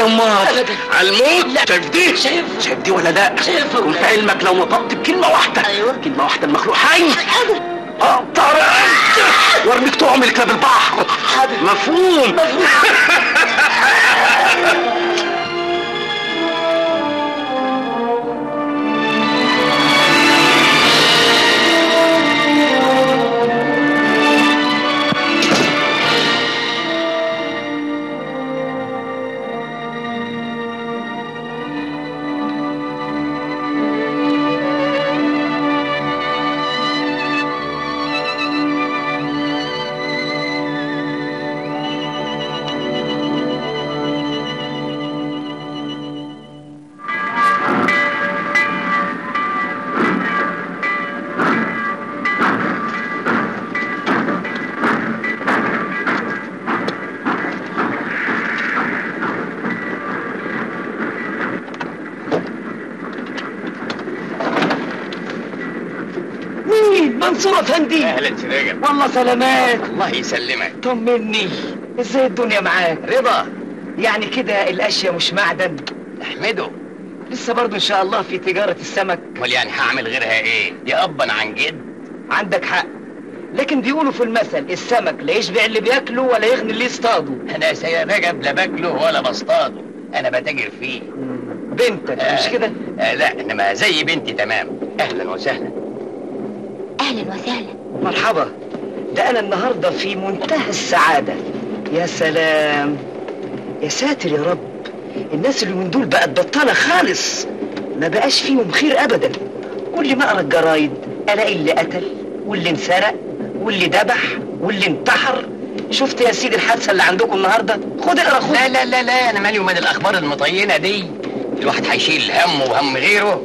امال أبداً. على الموت لا. شايف دي شايف. شايف دي ولا لا شايفها. كنت علمك لو نطقت بكلمه واحده أيوة. كلمه واحده المخلوق حي اقطع رقبتك وارميك طعم لكلاب البحر حاضر. مفهوم مين منصور افندي اهلا سراجة والله سلامات الله يسلمك طمني ازاي الدنيا معاك رضا يعني كده الاشياء مش معدن احمده لسه برضه ان شاء الله في تجارة السمك امال يعني هعمل غيرها ايه دي ابا عن جد عندك حق لكن بيقولوا في المثل السمك لا يشبع اللي بياكله ولا يغني اللي يصطاده انا يا سيد رجب لا باكله ولا بصطاده انا بتاجر فيه بنتك مش كده آه لا انما زي بنتي تمام اهلا وسهلا اهلا وسهلا مرحبا ده انا النهارده في منتهى السعاده يا سلام يا ساتر يا رب الناس اللي من دول بقت بطاله خالص ما بقاش فيهم خير ابدا كل ما اقرا الجرايد الاقي اللي قتل واللي انسرق واللي ذبح واللي انتحر شفت يا سيدي الحادثه اللي عندكم النهارده خد اقرا خد لا لا لا لا انا مالي ومال الاخبار المطينه دي الواحد هيشيل همه وهم غيره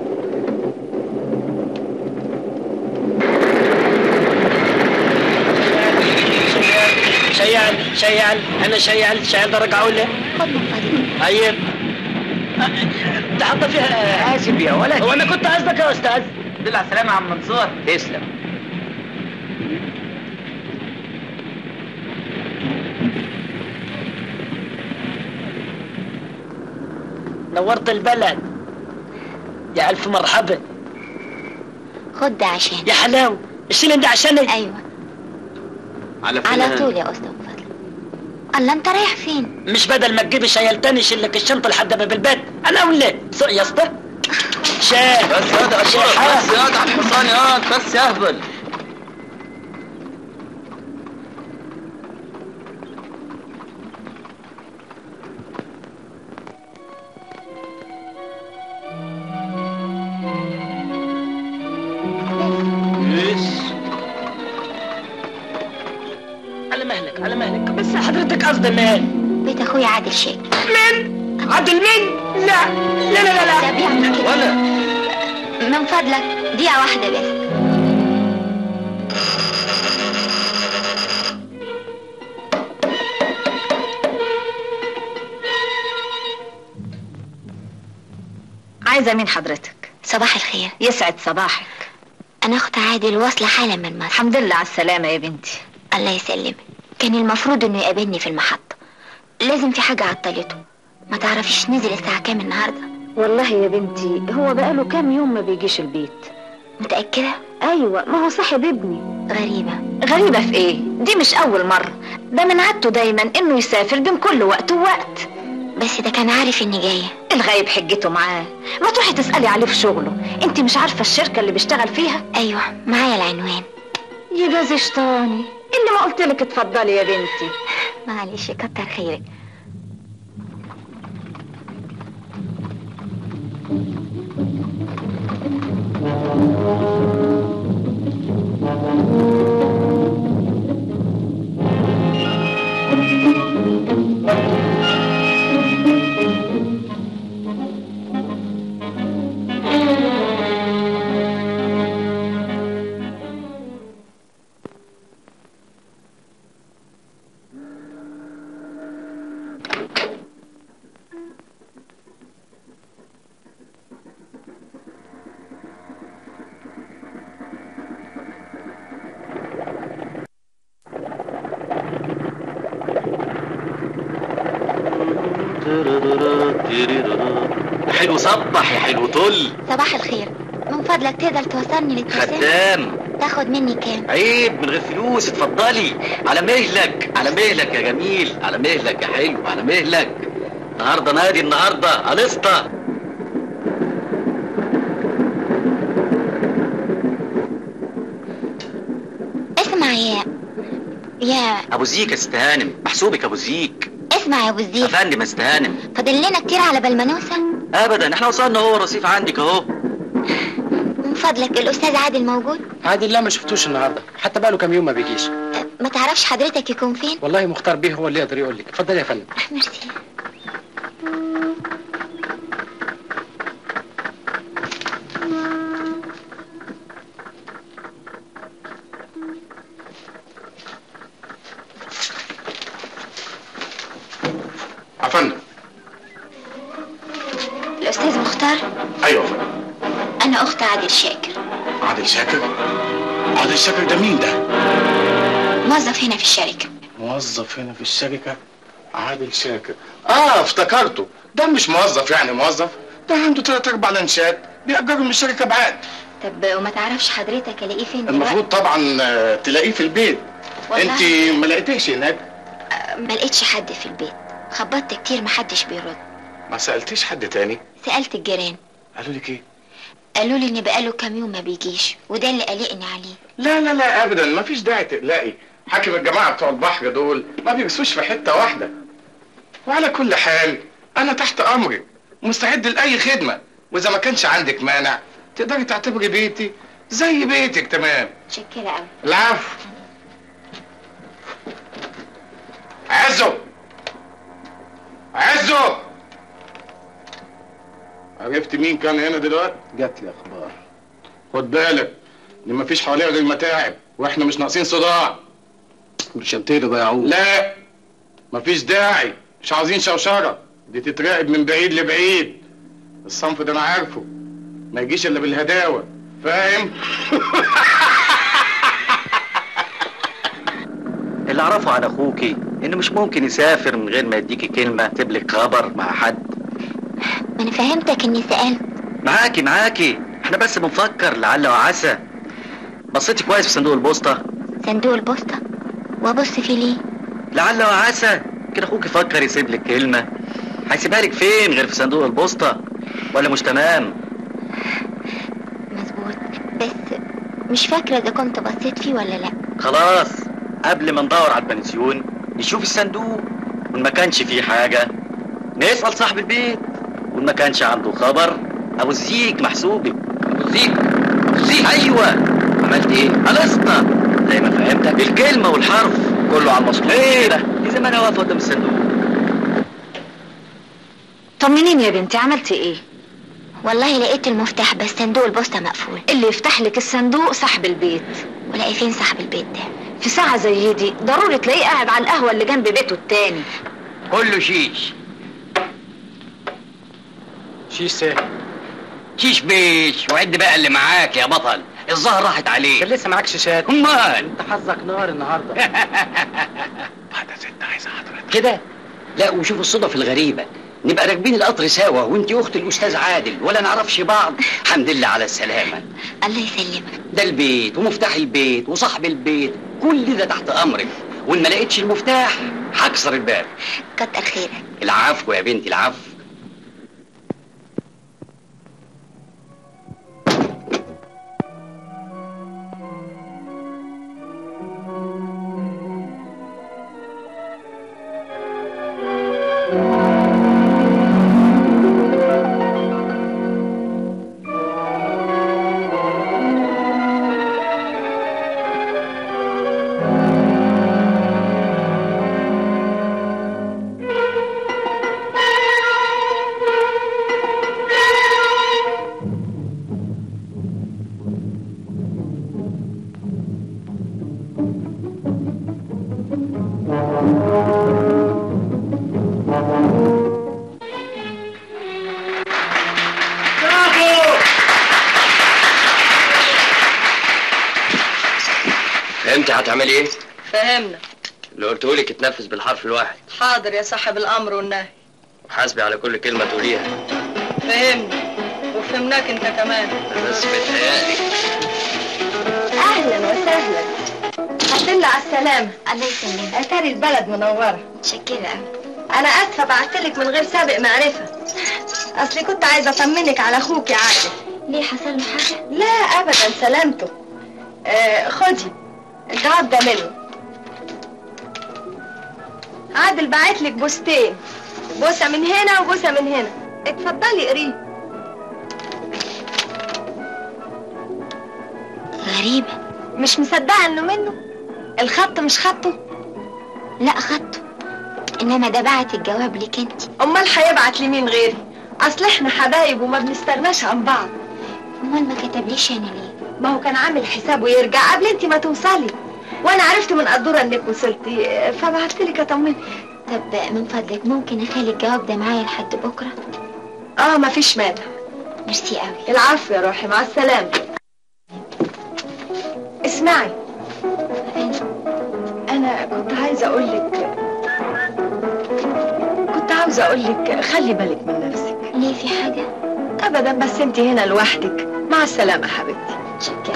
شيال شيال انا شيال شيال ده رجعوا لي خد من فضلك طيب انت حاطه فيها اسف يا ولد هو انا كنت قصدك يا استاذ دل على السلامه يا عم منصور تسلم نورت البلد يا الف مرحبا خد ده عشان يا حلاوه الشيلين ده عشاني ايوه على على طول يا استاذ فضل الله انت رايح فين مش بدل ما تجيب شيال تاني يشيل لك الشنطه لحد باب البيت انا ولا سوق يا اسطى شاه بس يا ده اشرف بس يا ده على الحصان يا ده بس يا اهبل على مهلك على مهلك بس حضرتك قصد مين بيت اخويا عادل شيك مين عادل مين لا لا لا لا, لا. ده بيعمل كده ولا من فضلك دقيقة واحدة بس عايزة مين حضرتك؟ صباح الخير يسعد صباحك انا اخت عادل واصلة حالا من مصر الحمد لله على السلامة يا بنتي الله يسلمك كان المفروض انه يقابلني في المحطة لازم في حاجة عطلته ما تعرفيش نزل الساعة كام النهاردة والله يا بنتي هو بقاله كام يوم ما بيجيش البيت متأكدة ايوه ما هو صاحب ابني غريبة غريبة في ايه؟ دي مش أول مرة ده من عادته دايما إنه يسافر بين كل وقت ووقت بس ده كان عارف اني جاية الغايب حجته معاه ما تروحي تسألي عليه في شغله انت مش عارفة الشركة اللي بيشتغل فيها ايوه معايا العنوان يبقى زشطاني اللي ما قلت لك اتفضلي يا بنتي معلش كتر خيرك حلو صبح يا حلو طل صباح الخير من فضلك تقدر توصلني للترسانة خدام تاخد مني كام عيب من غير فلوس اتفضلي على مهلك على مهلك يا جميل على مهلك يا حلو على مهلك النهارده نادي النهارده الاسطى اسمع يا يا ابو زيك يا ست هانم محسوبك ابو زيك اسمع يا ابو يا الزيف فندم يا ست هانم فاضل لنا كتير على بال ما نوصل ابدا احنا وصلنا هو رصيف عندك اهو من فضلك الاستاذ عادل موجود عادل لا ما شفتوش النهارده حتى بقاله كام يوم ما بيجيش أه، ما تعرفش حضرتك يكون فين والله مختار بيه هو اللي يقدر يقول لك اتفضل يا فندم ميرسي يا فندم الاستاذ مختار ايوه يا فندم انا اخت عادل شاكر عادل شاكر عادل شاكر ده مين ده موظف هنا في الشركه موظف هنا في الشركه عادل شاكر اه افتكرته ده مش موظف يعني موظف ده عنده تلات اربع لانشات بيأجروا من الشركه بعاد طب وما تعرفش حضرتك الاقيه فين دلوقتي المفروض طبعا آه، تلاقيه في البيت والله. انت ما لقيتيش هناك أه، ما لقيتش حد في البيت خبطت كتير محدش بيرد ما سالتيش حد تاني سالت الجيران قالوا لك ايه قالوا لي ان بقاله كام يوم ما بيجيش وده اللي قلقني عليه لا لا لا ابدا ما فيش داعي تقلقي حاكم الجماعه بتوع البحر دول ما بيرسوش في حته واحده وعلى كل حال انا تحت امرك مستعد لاي خدمه واذا ما كانش عندك مانع تقدري تعتبري بيتي زي بيتك تمام متشكره قوي العفو عزو عزو عرفت مين كان هنا دلوقتي؟ جات لي اخبار خد بالك ان مفيش حواليها غير متاعب واحنا مش ناقصين صداع برشامتين ضيعوه لا مفيش داعي مش عاوزين شوشره دي تتراقب من بعيد لبعيد الصنف ده انا عارفه ما يجيش الا بالهداوه فاهم اللي اعرفه عن اخوكي انه مش ممكن يسافر من غير ما يديكي كلمه تبلغ خبر مع حد ما انا فهمتك اني سالت معاكي معاكي احنا بس بنفكر لعل وعسى بصيتي كويس في صندوق البوسطه صندوق البوسطه وابص فيه ليه لعل وعسى كده اخوك يفكر يسيب لك كلمه هيسيبها لك فين غير في صندوق البوسطه ولا مش تمام مظبوط بس مش فاكره اذا كنت بصيت فيه ولا لا خلاص قبل ما ندور على البنسيون نشوف الصندوق وان ما كانش فيه حاجه نسال صاحب البيت وان ما كانش عنده خبر ابو الزيك محسوبك ابو الزيك ابو الزيك ايوه عملت ايه الاسطى زي ما فهمتك بالكلمه والحرف كله على المصلوب ايه ده اذا ما انا واقف قدام الصندوق طمنيني يا بنتي عملتي ايه والله لقيت المفتاح بس صندوق البوسطه مقفول اللي يفتح لك الصندوق صاحب البيت ولاقي فين صاحب البيت ده في ساعة زي دي ضروري تلاقيه قاعد على القهوة اللي جنب بيته التاني كله شيش شيش ساهل شيش بيش وعد بقى اللي معاك يا بطل الظهر راحت كان عليك لسه معاك شيشات امال انت حظك نار النهارده واحده ست عايزه حضرتك كده لا وشوف الصدف الغريبة نبقى راكبين القطر سوا وانت اخت الاستاذ عادل ولا نعرفش بعض الحمد لله على السلامة الله يسلمك ده البيت ومفتاح البيت وصاحب البيت كل ده تحت امرك وان ما لقيتش المفتاح هكسر الباب كتر خيرك العفو يا بنتي العفو فهمت هتعمل ايه؟ فهمنا اللي قلته لك اتنفذ بالحرف الواحد حاضر يا صاحب الامر والنهي حاسبي على كل كلمه تقوليها فهمني وفهمناك انت كمان بس متهيألي اهلا وسهلا الحمد لله على السلامة الله يسلمك اتاري البلد منورة متشكرة أوي انا اسفة بعتلك من غير سابق معرفة اصلي كنت عايزة اطمنك على اخوك عادل ليه حصل له حاجة؟ لا ابدا سلامته آه خدي الجواب ده منه عادل بعت لك بوستين بوسه من هنا وبوسه من هنا اتفضلي قريه غريبة مش مصدقه انه منه الخط مش خطه لا خدته إنما ده بعت الجواب ليك انت امال هيبعت لمين غيري اصل احنا حبايب وما بنستغناش عن بعض أمال ما كتبليش أنا ليه؟ ما هو كان عامل حسابه يرجع قبل انت ما توصلي وانا عرفت من قدوره انك وصلتي فبعت لك اطمنك طب من فضلك ممكن أخلي الجواب ده معايا لحد بكرة؟ اه مفيش مانع ميرسي أوي العفو يا روحي مع السلامه اسمعي انا كنت عايزه اقول لك كنت عاوزه اقول لك خلي بالك من نفسك ليه في حاجة؟ ابدا بس انت هنا لوحدك مع السلامه حبيبتي شكرا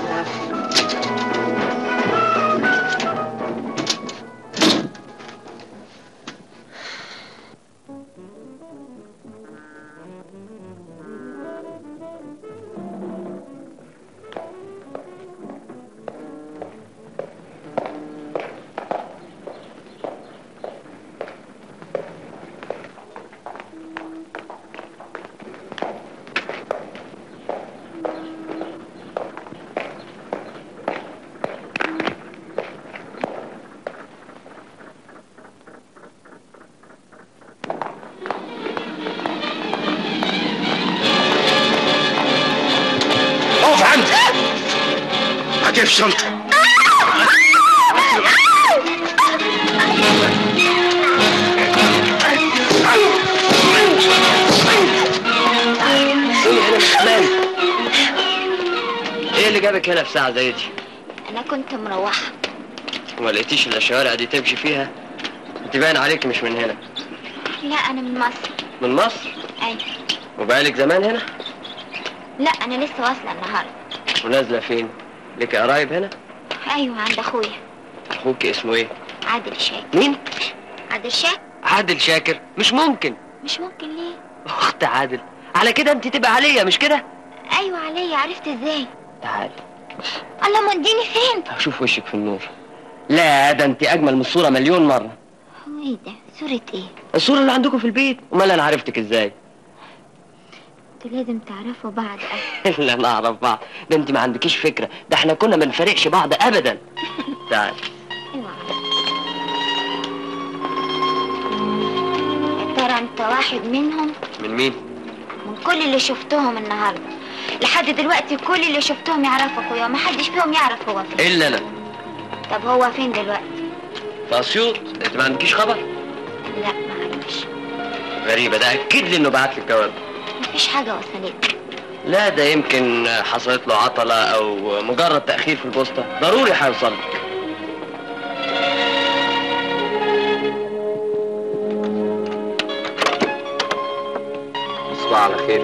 اقف عندي هجيب شنطة قومي هنا من زمان ايه اللي جابك هنا في ساعة زي دي؟ أنا كنت مروحة وما لقيتيش الا الشوارع دي تمشي فيها؟ انت باين عليك مش من هنا لا أنا من مصر من مصر أيوة وبقالك زمان هنا لا أنا لسه واصلة النهاردة ونازلة فين؟ لك قرايب هنا؟ أيوة عند أخويا اخوك اسمه ايه؟ عادل شاكر مين؟ عادل شاكر عادل شاكر مش ممكن مش ممكن ليه؟ اخت عادل على كده انت تبقى عليا مش كده؟ أيوة عليا عرفت إزاي؟ تعالي الله موديني فين؟ اشوف وشك في النور لا ده انت اجمل من الصورة مليون مرة هو إيه ده؟ صورة إيه؟ الصورة اللي عندكم في البيت امال انا عرفتك ازاي؟ انتوا لازم تعرفوا بعض أوي لا نعرف بعض ده انت ما عندكيش فكرة ده احنا كنا ما نفارقش بعض ابدا تعالي أيوة يا ترى أنت واحد منهم؟ من مين؟ من كل اللي شفتهم النهارده لحد دلوقتي كل اللي شفتهم يعرفوا اخويا وما حدش فيهم يعرف هو فين الا انا طب هو فين دلوقتي في اسيوط انت ما عندكيش خبر؟ لا ما عرفش غريبة ده اكد لي انه بعت لك جواب مفيش حاجه وصلت لا ده يمكن حصلت له عطلة او مجرد تأخير في البوسطة ضروري هيوصل لك تصبح على خير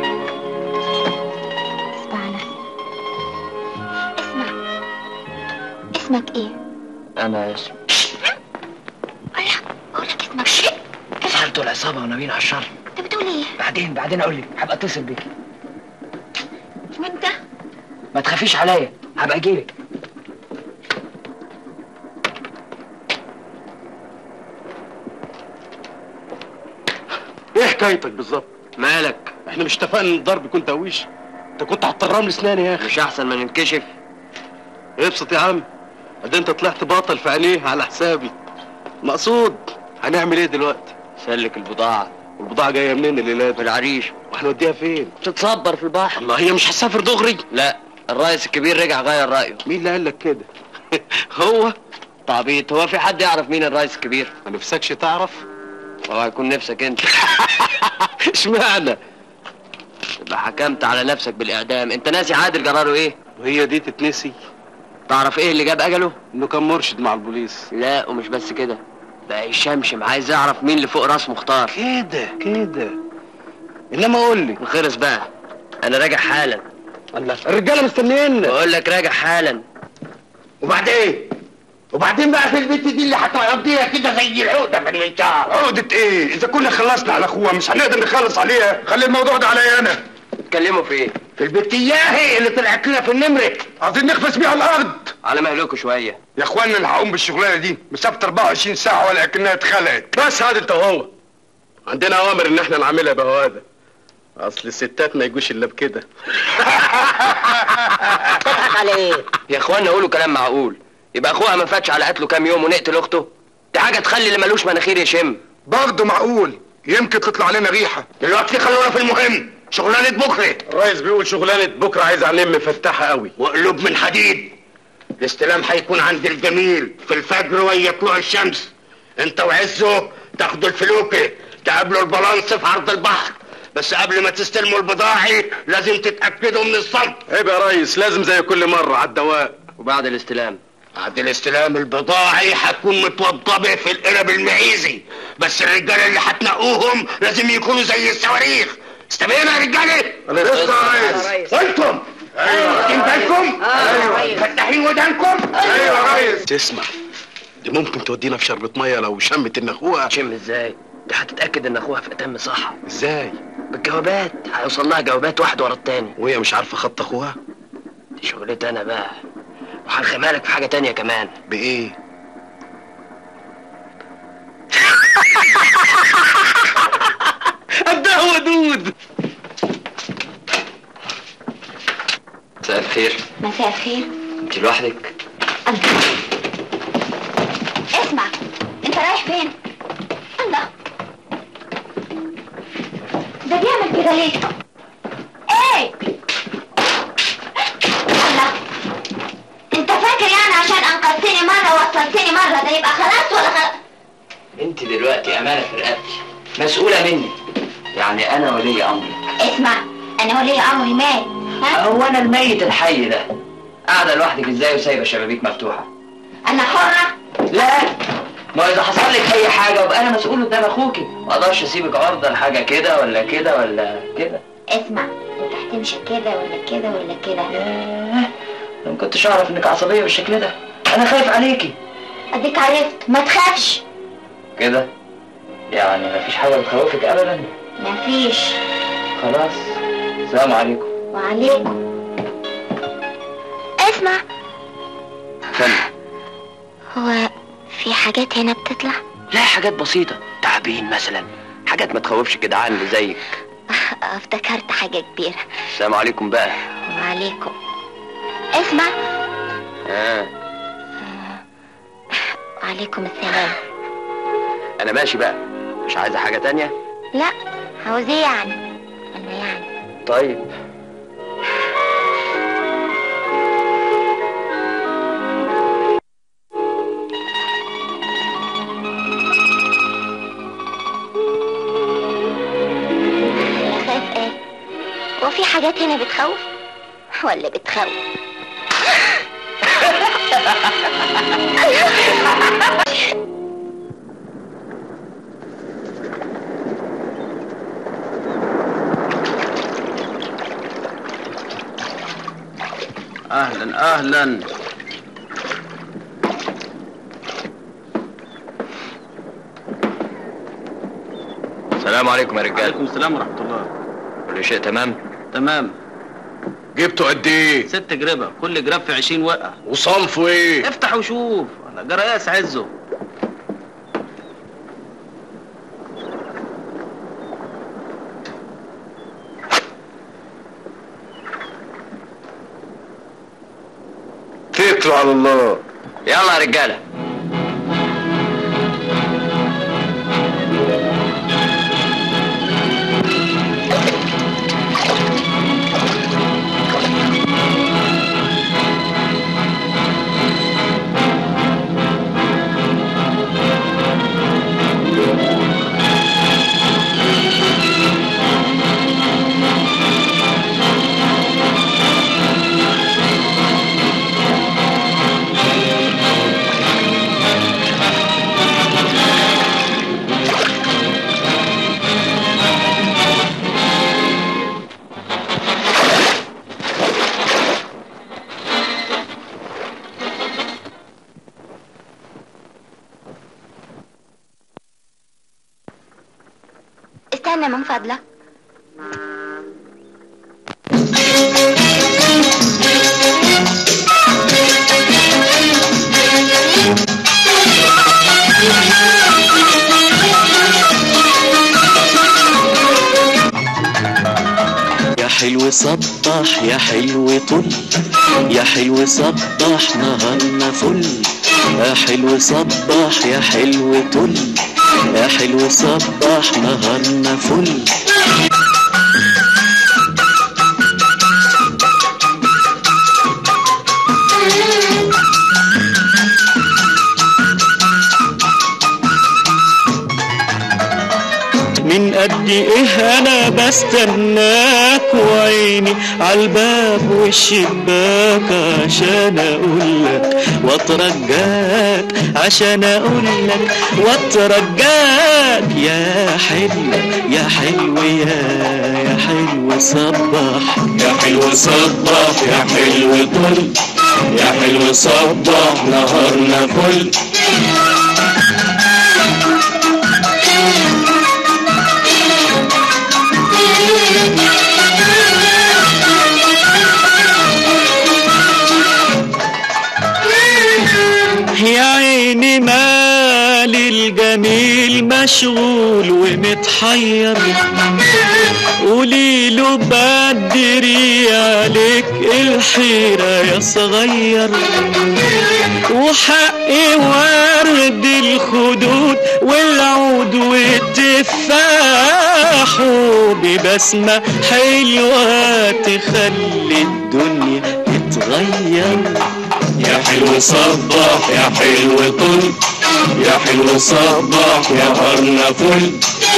اسمع على خير. اسمع اسمك ايه انا اسم الله اقول لك اسمك ايه سألته العصابة وناويين على الشر انت بتقول ايه بعدين بعدين اقول لك هبقى اتصل بيك وانت ما تخافيش عليا هبقى اجيلك ايه حكايتك بالظبط؟ مالك احنا مش اتفقنا ان الضرب يكون تهويش؟ انت كنت هتطرم لي اسناني يا اخي مش احسن ما ننكشف ابسط يا عم ادي انت طلعت بطل في عينيه على حسابي مقصود هنعمل ايه دلوقتي؟ سلك البضاعة والبضاعة جاية منين الليلة في العريش وهنوديها فين؟ تتصبر في البحر الله هي مش هتسافر دغري؟ لا الرئيس الكبير رجع غير رأيه مين اللي قال لك كده؟ هو تعبيط هو في حد يعرف مين الرئيس الكبير ما نفسكش تعرف؟ هو هيكون نفسك انت اشمعنى؟ يبقى حكمت على نفسك بالاعدام انت ناسي عادل قراره ايه وهي دي تتنسي تعرف ايه اللي جاب اجله انه كان مرشد مع البوليس لا ومش بس كده بقى يشمشم عايز يعرف مين اللي فوق راس مختار كده كده انما قول لي خلص بقى انا راجع حالا الله الرجاله مستنينا بقول لك راجع حالا وبعدين وبعدين بقى في البيت دي اللي هتقضيها كده زي العقده في المنشار عقدة ايه؟ إذا كنا خلصنا على أخوها مش هنقدر نخلص عليها، خلي الموضوع ده عليا أنا. اتكلموا في ايه في البيت اياهي اللي طلعت لنا في النمره عايزين نخفس بيها الأرض. على مهلكوا شويه يا إخوانا أنا هقوم بالشغلانة دي مسافة 24 ساعة ولا كأنها اتخلقت. بس هذا أنت وهو. عندنا أوامر إن إحنا نعملها بهواده. أصل الستات ما يجوش إلا بكده. تضحك على ايه؟ يا اخوانا قولوا كلام معقول يبقى اخوها ما فاتش على قتله كام يوم ونقتل اخته دي حاجه تخلي اللي ملوش مناخير يشم برضه معقول يمكن تطلع علينا ريحة. دلوقتي خلونا في المهم شغلانه بكره الرئيس بيقول شغلانة بكرة عايز علينا مفتحة قوي. وقلوب من حديد الاستلام هيكون عند الجميل في الفجر وهي طلوع الشمس انت وعزه تاخدوا الفلوكه تقابلوا البالانس في عرض البحر بس قبل ما تستلموا البضاعي لازم تتاكدوا من الصمت عيب يا ريس لازم زي كل مرة على الدواء. وبعد الاستلام بعد الاستلام البضاعي هتكون متوضبة في القلب المعيزي بس الرجاله اللي هتنقوهم لازم يكونوا زي الصواريخ استمعنا يا رجاله الله يرزقك يا ريس. وانتم واخدين بالكم فتحين ودانكم ايوه يا ريس تسمع دي ممكن تودينا في شربة مية لو شمت ان اخوها شم ازاي دي هتتاكد ان اخوها في اتم صحه ازاي بالجوابات هيوصل لها جوابات واحد ورا التاني وهي مش عارفة خط اخوها دي شغلتي انا بقى وهنخمها لك في حاجه تانية كمان بايه قدها ودود مساء الخير مساء الخير انت لوحدك اسمع انت رايح فين الله ده بيعمل كده ليه ايه الله انت فاكر يعني عشان انقذتني مره ووصلتني مره ده يبقى خلاص ولا خلاص انت دلوقتي امانه في رقبتي مسؤوله مني يعني انا ولي امري اسمع انا ولي امري مات ها هو انا الميت الحي ده قاعده لوحدك ازاي وسايبه الشبابيك مفتوحه انا حره لا ما اذا حصل لك اي حاجه وابقى انا مسؤول قدام اخوكي ما اقدرش اسيبك عرضه لحاجه كده ولا كده ولا كده اسمع انت هتمشي كده ولا كده ولا كده ياه انا ما كنتش اعرف انك عصبيه بالشكل ده انا خايف عليكي اديك عرفت ما تخافش كده يعني مفيش حاجه بتخوفك ابدا مفيش خلاص السلام عليكم وعليكم اسمع سلام هو في حاجات هنا بتطلع لا حاجات بسيطه تعبين مثلا حاجات ما تخوفش جدعان اللي زيك افتكرت حاجة كبيرة السلام عليكم بقى وعليكم اسمع آه. وعليكم السلام انا ماشي بقى مش عايزه حاجه تانية لا عاوز ايه يعني انا يعني طيب خايف ايه هو في حاجات هنا بتخوف ولا بتخوف اهلا اهلا السلام عليكم يا رجال عليكم السلام ورحمه الله كل شيء تمام تمام جبته قد ايه ست جربة كل جراب في 20 وقع وصنفه ايه افتح وشوف انا جرايس عزه تكلوا على الله يلا يا رجاله استنى من فضلك يا حلو صبح يا حلو طل يا حلو صبح نهارنا فل يا حلو صبح يا حلو طل يا حلو صبح نهارنا فل من قد ايه انا بستناك وعيني عالباب والشباك عشان اقولك واترجاك عشان اقولك واترجاك يا حلو يا حلو يا يا حلو صبح يا حلو صبح يا حلو طل يا حلو صبح نهارنا فل يا عيني مال الجميل مشغول ومتحير قولي له بدري عليك الحيرة يا صغير وحقي ورد الخدود والعود والتفاح وببسمة حلوة تخلي الدنيا تتغير يا حلو صبح يا حلو طل يا حلو صبح يا هرنا فل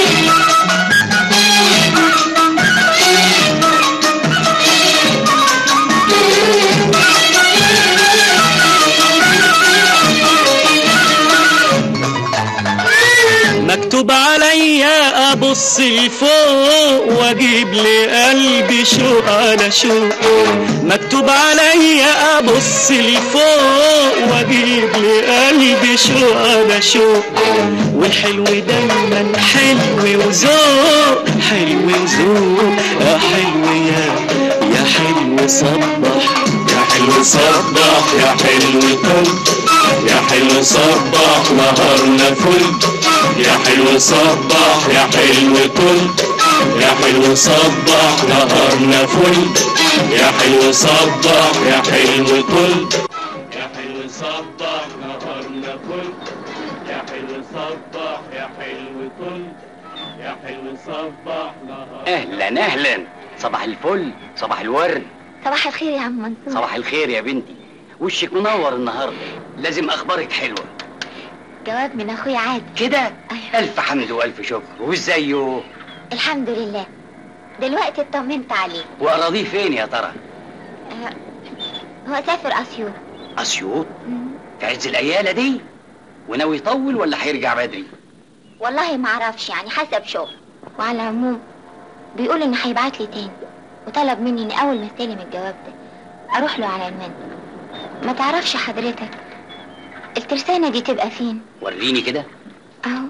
مكتوب عليا ابص لفوق واجيب لقلبي شوق على شوق مكتوب عليا ابص لفوق واجيب لقلبي شوق على شوق والحلو دايما حلو وذوق حلو وذوق يا حلو يا يا حلو صبح يا حلو صبح يا حلو طل يا حلو صبح نهارنا فل يا حلو صبح يا حلو طل يا حلو صبح نهارنا فل يا حلو صبح يا حلو طل يا حلو صبح نهارنا فل يا حلو صبح يا حلو طل يا حلو صبح نهارنا اهلا اهلا صباح الفل صباح الورد صباح الخير يا عم منصور صباح الخير يا بنتي وشك منور النهارده لازم اخبارك حلوه جواب من اخويا عادل كده الف حمد والف شكر وازايه الحمد لله دلوقتي اطمنت عليه واراضيه فين يا ترى آه، هو سافر اسيوط اسيوط في عز الاياله دي وناوي يطول ولا هيرجع بدري والله ما اعرفش يعني حسب شغل وعلى العموم بيقول ان هيبعت لي تاني وطلب مني اني اول ما استلم الجواب ده اروح له على المنزل ما تعرفش حضرتك الترسانة دي تبقى فين وريني كده اهو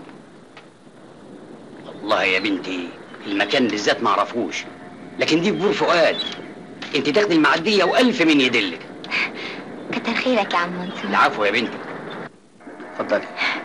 والله يا بنتي المكان بالذات ما اعرفوش لكن دي في بور فؤاد انت تاخدي المعديه والف من يدلك كتر خيرك يا عم منصور العفو يا بنتي اتفضلي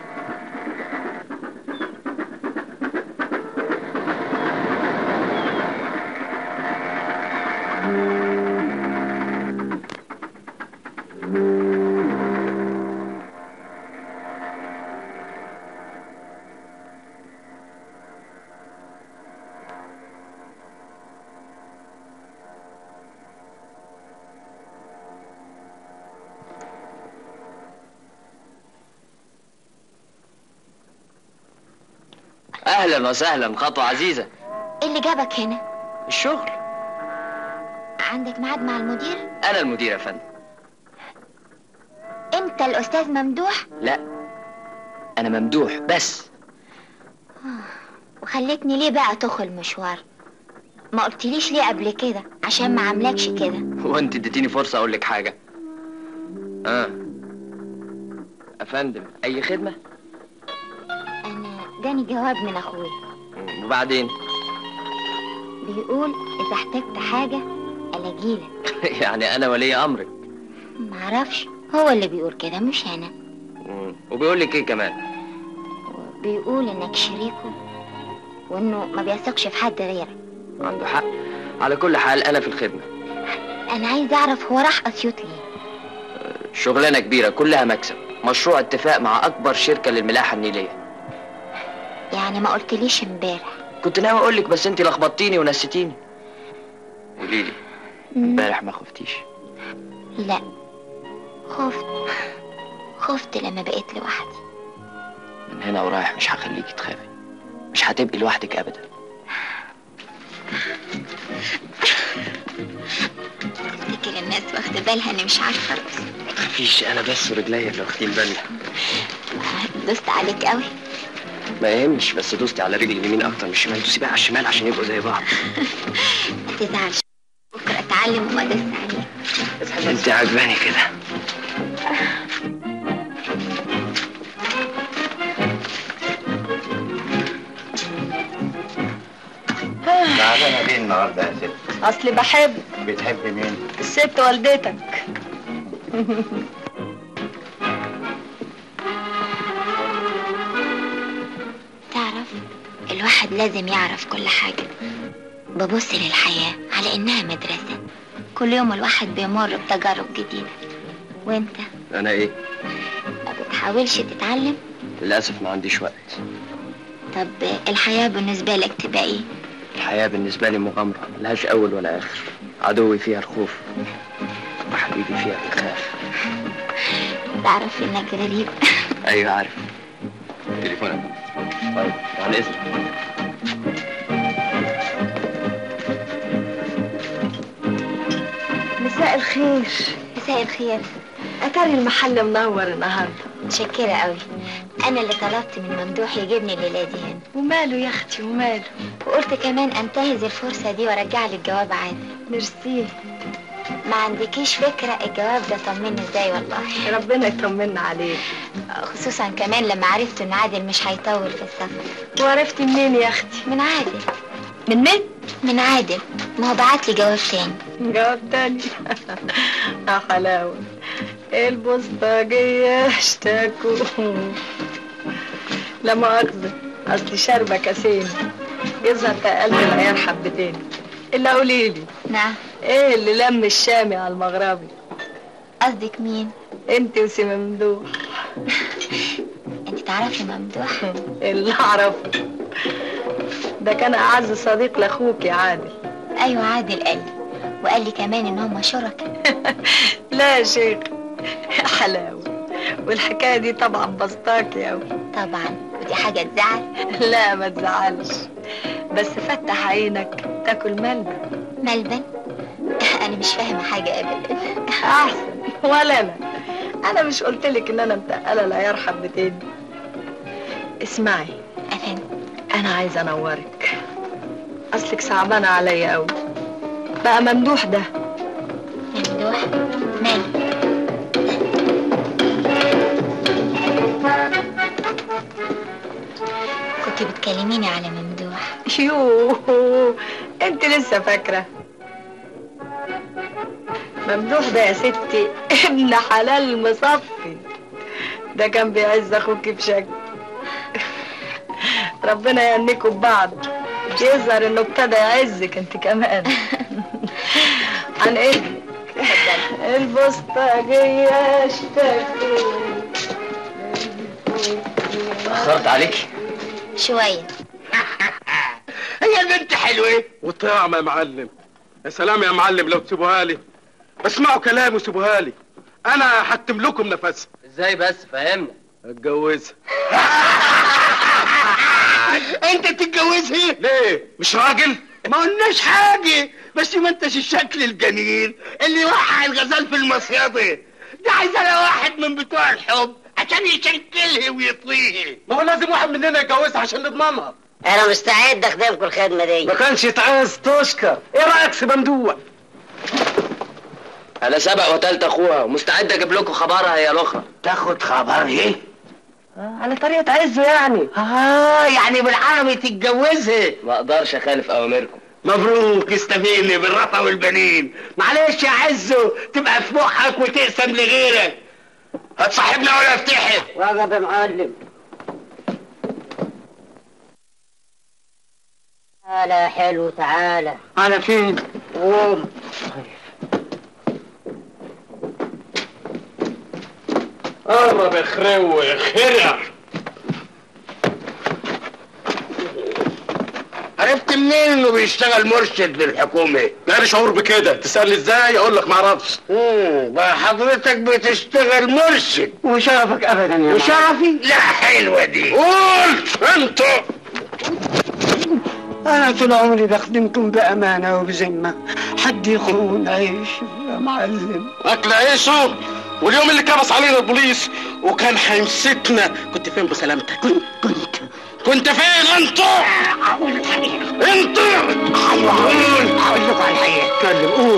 اهلا وسهلا خطوه عزيزه ايه اللي جابك هنا الشغل عندك ميعاد مع المدير انا المدير يا فندم انت الاستاذ ممدوح لا انا ممدوح بس وخلتني ليه بقى تخل مشوار ما قلتليش ليه قبل كده عشان ما عاملاكش كده هو انت اديتيني فرصه اقول لك حاجه اه يا فندم اي خدمه انا جاني جواب من اخويا وبعدين بيقول اذا احتجت حاجة الاجيلك يعني انا ولي امرك معرفش هو اللي بيقول كده مش انا مم. وبيقول لك ايه كمان بيقول انك شريكه وانه ما بيثقش في حد غيرك عنده حق على كل حال انا في الخدمه انا عايز اعرف هو راح اسيوط ليه شغلانه كبيره كلها مكسب مشروع اتفاق مع اكبر شركه للملاحه النيليه يعني ما قلتليش امبارح كنت ناوي اقول لك بس انت لخبطتيني ونسيتيني قولي لي امبارح ما خفتيش لا خفت خفت لما بقيت لوحدي من هنا ورايح مش هخليكي تخافي مش هتبقي لوحدك ابدا افتكر الناس واخده بالها اني مش عارفه ارقص ما تخافيش انا بس ورجليا اللي واخدين بالنا دوست عليك قوي ما يهمش بس دوستي على رجلي اليمين اكتر من الشمال دوسي بقى على الشمال عشان يبقوا زي بعض ما تزعلش بكره اتعلم وادوس عليك انت عجباني كده تعبانه ليه النهارده يا ست؟ اصلي بحب بتحبي مين؟ الست والدتك تعرف الواحد لازم يعرف كل حاجة ببص للحياة على إنها مدرسة كل يوم الواحد بيمر بتجارب جديدة وانت انا ايه ما بتحاولش تتعلم للاسف ما عنديش وقت طب الحياة بالنسبة لك تبقى ايه الحياه بالنسبه لي مغامره ملهاش اول ولا اخر عدوي فيها الخوف وحبيبي فيها الخاف تعرف انك غريب ايوه عارف تليفونك طيب عن اذنك مساء الخير مساء الخير اتاري المحل منور النهارده متشكرة قوي انا اللي طلبت من ممدوح يجيبني الليلة دي هنا وماله يا اختي وماله وقلت كمان انتهز الفرصة دي وارجع لك جواب عادل ميرسي ما عندكيش فكرة الجواب ده طمني ازاي والله ربنا يطمنا عليك خصوصا كمان لما عرفت ان عادل مش هيطول في السفر وعرفتي منين يا اختي من عادل من مين من عادل ما هو بعت لي جواب تاني جواب تاني يا حلاوة البوسطجية اشتكوا لا مؤاخذة اصلي شاربة كاسين يظهر تقلت العيار حبتين الا قوليلي نعم ايه اللي لم الشامي على المغربي قصدك مين انت وسي ممدوح انت تعرفي ممدوح اللي اعرفه ده كان اعز صديق لاخوك يا عادل ايوه عادل قال لي وقال لي كمان ان هم شركاء لا يا شيخ يا حلاوة والحكاية دي طبعا بسطاكي أوي طبعا ودي حاجة تزعل لا ما تزعلش بس فتح عينك تاكل ملبن ملبن انا مش فاهمة حاجة ابدا احسن ولا انا انا مش قلتلك ان انا متقلة العيار حبتين اسمعي افهم انا عايزة انورك اصلك صعبانة عليا قوي بقى ممدوح ده ممدوح ماله كنت بتكلميني على ممدوح يوه انت لسه فاكرة ممدوح ده يا ستي ابن حلال مصفي ده كان بيعز اخوك بشكل ربنا يهنيكوا ببعض يظهر انه ابتدى يعزك انت كمان عن اذنك البوسطجية اشتكوا اخرت عليك شوية هي البنت حلوة وطعمة يا معلم يا سلام يا معلم لو تسيبوها لي اسمعوا كلامي وسيبوها لي انا هحتم لكم نفسها ازاي بس فهمنا اتجوزها انت تتجوزها ليه مش راجل ما قلناش حاجة بس ما انتش الشكل الجميل اللي وقع الغزال في المصيدة دي عايزة لها واحد من بتوع الحب عشان يشكلها ويطويها ما هو لازم واحد مننا يتجوزها عشان نضمنها انا مستعد اخدمكم الخدمه دي ما كانش يتعاز تشكر ايه رايك في ممدوح انا سبق وتلت اخوها ومستعد اجيب لكم خبرها هي الاخرى تاخد خبر ايه على طريقة عزه يعني اه يعني بالعربي تتجوزها ما اقدرش اخالف اوامركم مبروك استفيني بالرفا والبنين معلش يا عزو تبقى في مخك وتقسم لغيرك هتصاحبنا ولا افتحي واقف يا معلم تعالى حلو تعالى على فين قوم قرب اخرو خرع عرفت منين انه بيشتغل مرشد للحكومة؟ جالي شعور بكده تسألني ازاي اقول لك معرفش بقى حضرتك بتشتغل مرشد وشرفك ابدا يا وشرفي؟ لا حلوة دي قول انت انا طول عمري بخدمكم بامانه وبذمه حد يخون عيش يا معلم اكل عيشه واليوم اللي كبس علينا البوليس وكان هيمسكنا كنت فين بسلامتك كنت كنت كنت فين انت؟ انت ايوه هقول لكم على الحقيقه اتكلم قول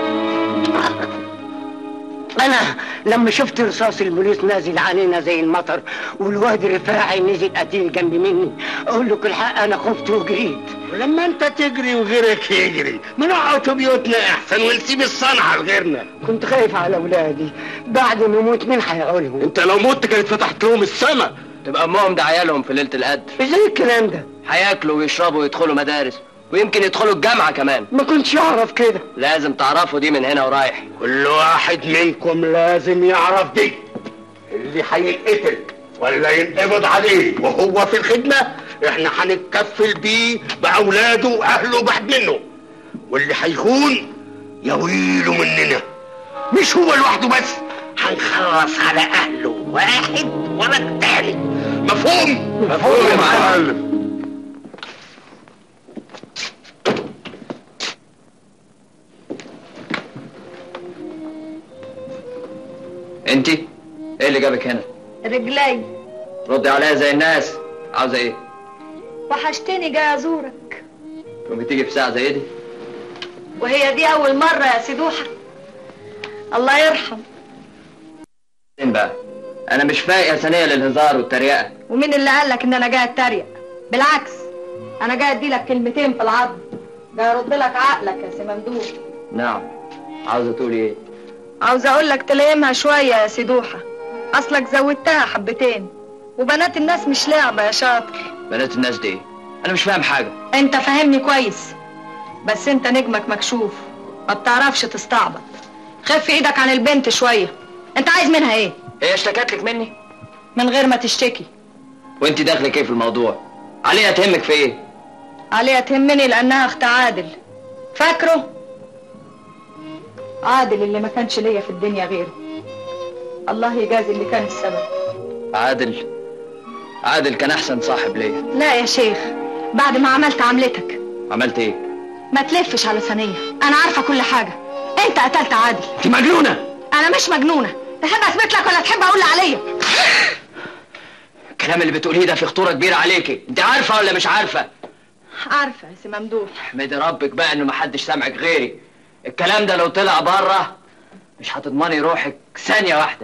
انا لما شفت رصاص البوليس نازل علينا زي المطر والواد رفاعي نزل قتيل جنب مني اقول لك الحق انا خفت وجريت ولما انت تجري وغيرك يجري ما نقعد في بيوتنا احسن ونسيب الصنعة لغيرنا كنت خايف على اولادي بعد ما اموت مين هيعولهم انت لو مت كانت فتحت لهم السما تبقى امهم ده عيالهم في ليله القدر ازاي الكلام ده هياكلوا ويشربوا ويدخلوا مدارس ويمكن يدخلوا الجامعه كمان ما كنتش اعرف كده لازم تعرفوا دي من هنا ورايح كل واحد منكم لازم يعرف دي اللي هينقتل ولا ينقبض عليه وهو في الخدمة احنا هنتكفل بيه بأولاده وأهله بعد منه واللي هيخون يويله مننا مش هو لوحده بس هنخلص على أهله واحد ورا التاني مفهوم؟ مفهوم يا معلم انت ايه اللي جابك هنا رجلي ردي عليا زي الناس عاوزه ايه وحشتني جاي ازورك تقومي تيجي في ساعه زي دي وهي دي اول مرة يا سيدوحة الله يرحم فين بقى انا مش فايق يا ثانيه للهزار والتريقه ومين اللي قال لك ان انا جاي اتريق بالعكس انا جاي ادي لك كلمتين في العظم جاي ارد لك عقلك يا سي ممدوح نعم عاوزه تقولي ايه عاوزه اقول لك تليمها شويه يا سيدوحه اصلك زودتها حبتين وبنات الناس مش لعبه يا شاطر بنات الناس دي إيه؟ انا مش فاهم حاجه انت فاهمني كويس بس انت نجمك مكشوف ما بتعرفش تستعبط خف ايدك عن البنت شويه انت عايز منها ايه هي اشتكت لك مني من غير ما تشتكي وانت داخلك ايه في الموضوع عليها تهمك في ايه عليها تهمني لانها اخت عادل فاكره عادل اللي ما كانش ليا في الدنيا غيره الله يجازي اللي كان السبب عادل عادل كان احسن صاحب ليا لا يا شيخ بعد ما عملت عملتك عملت ايه ما تلفش على ثانية أنا عارفة كل حاجة أنت قتلت عادل انت مجنونه أنا مش مجنونة تحب أثبت لك ولا تحب أقول اللي عليا الكلام اللي بتقوليه ده في خطوره كبيره عليكي انت عارفه ولا مش عارفه عارفة يا سي ممدوح احمدي ربك بقى انه محدش سامعك غيري الكلام ده لو طلع بره مش هتضمني روحك ثانيه واحده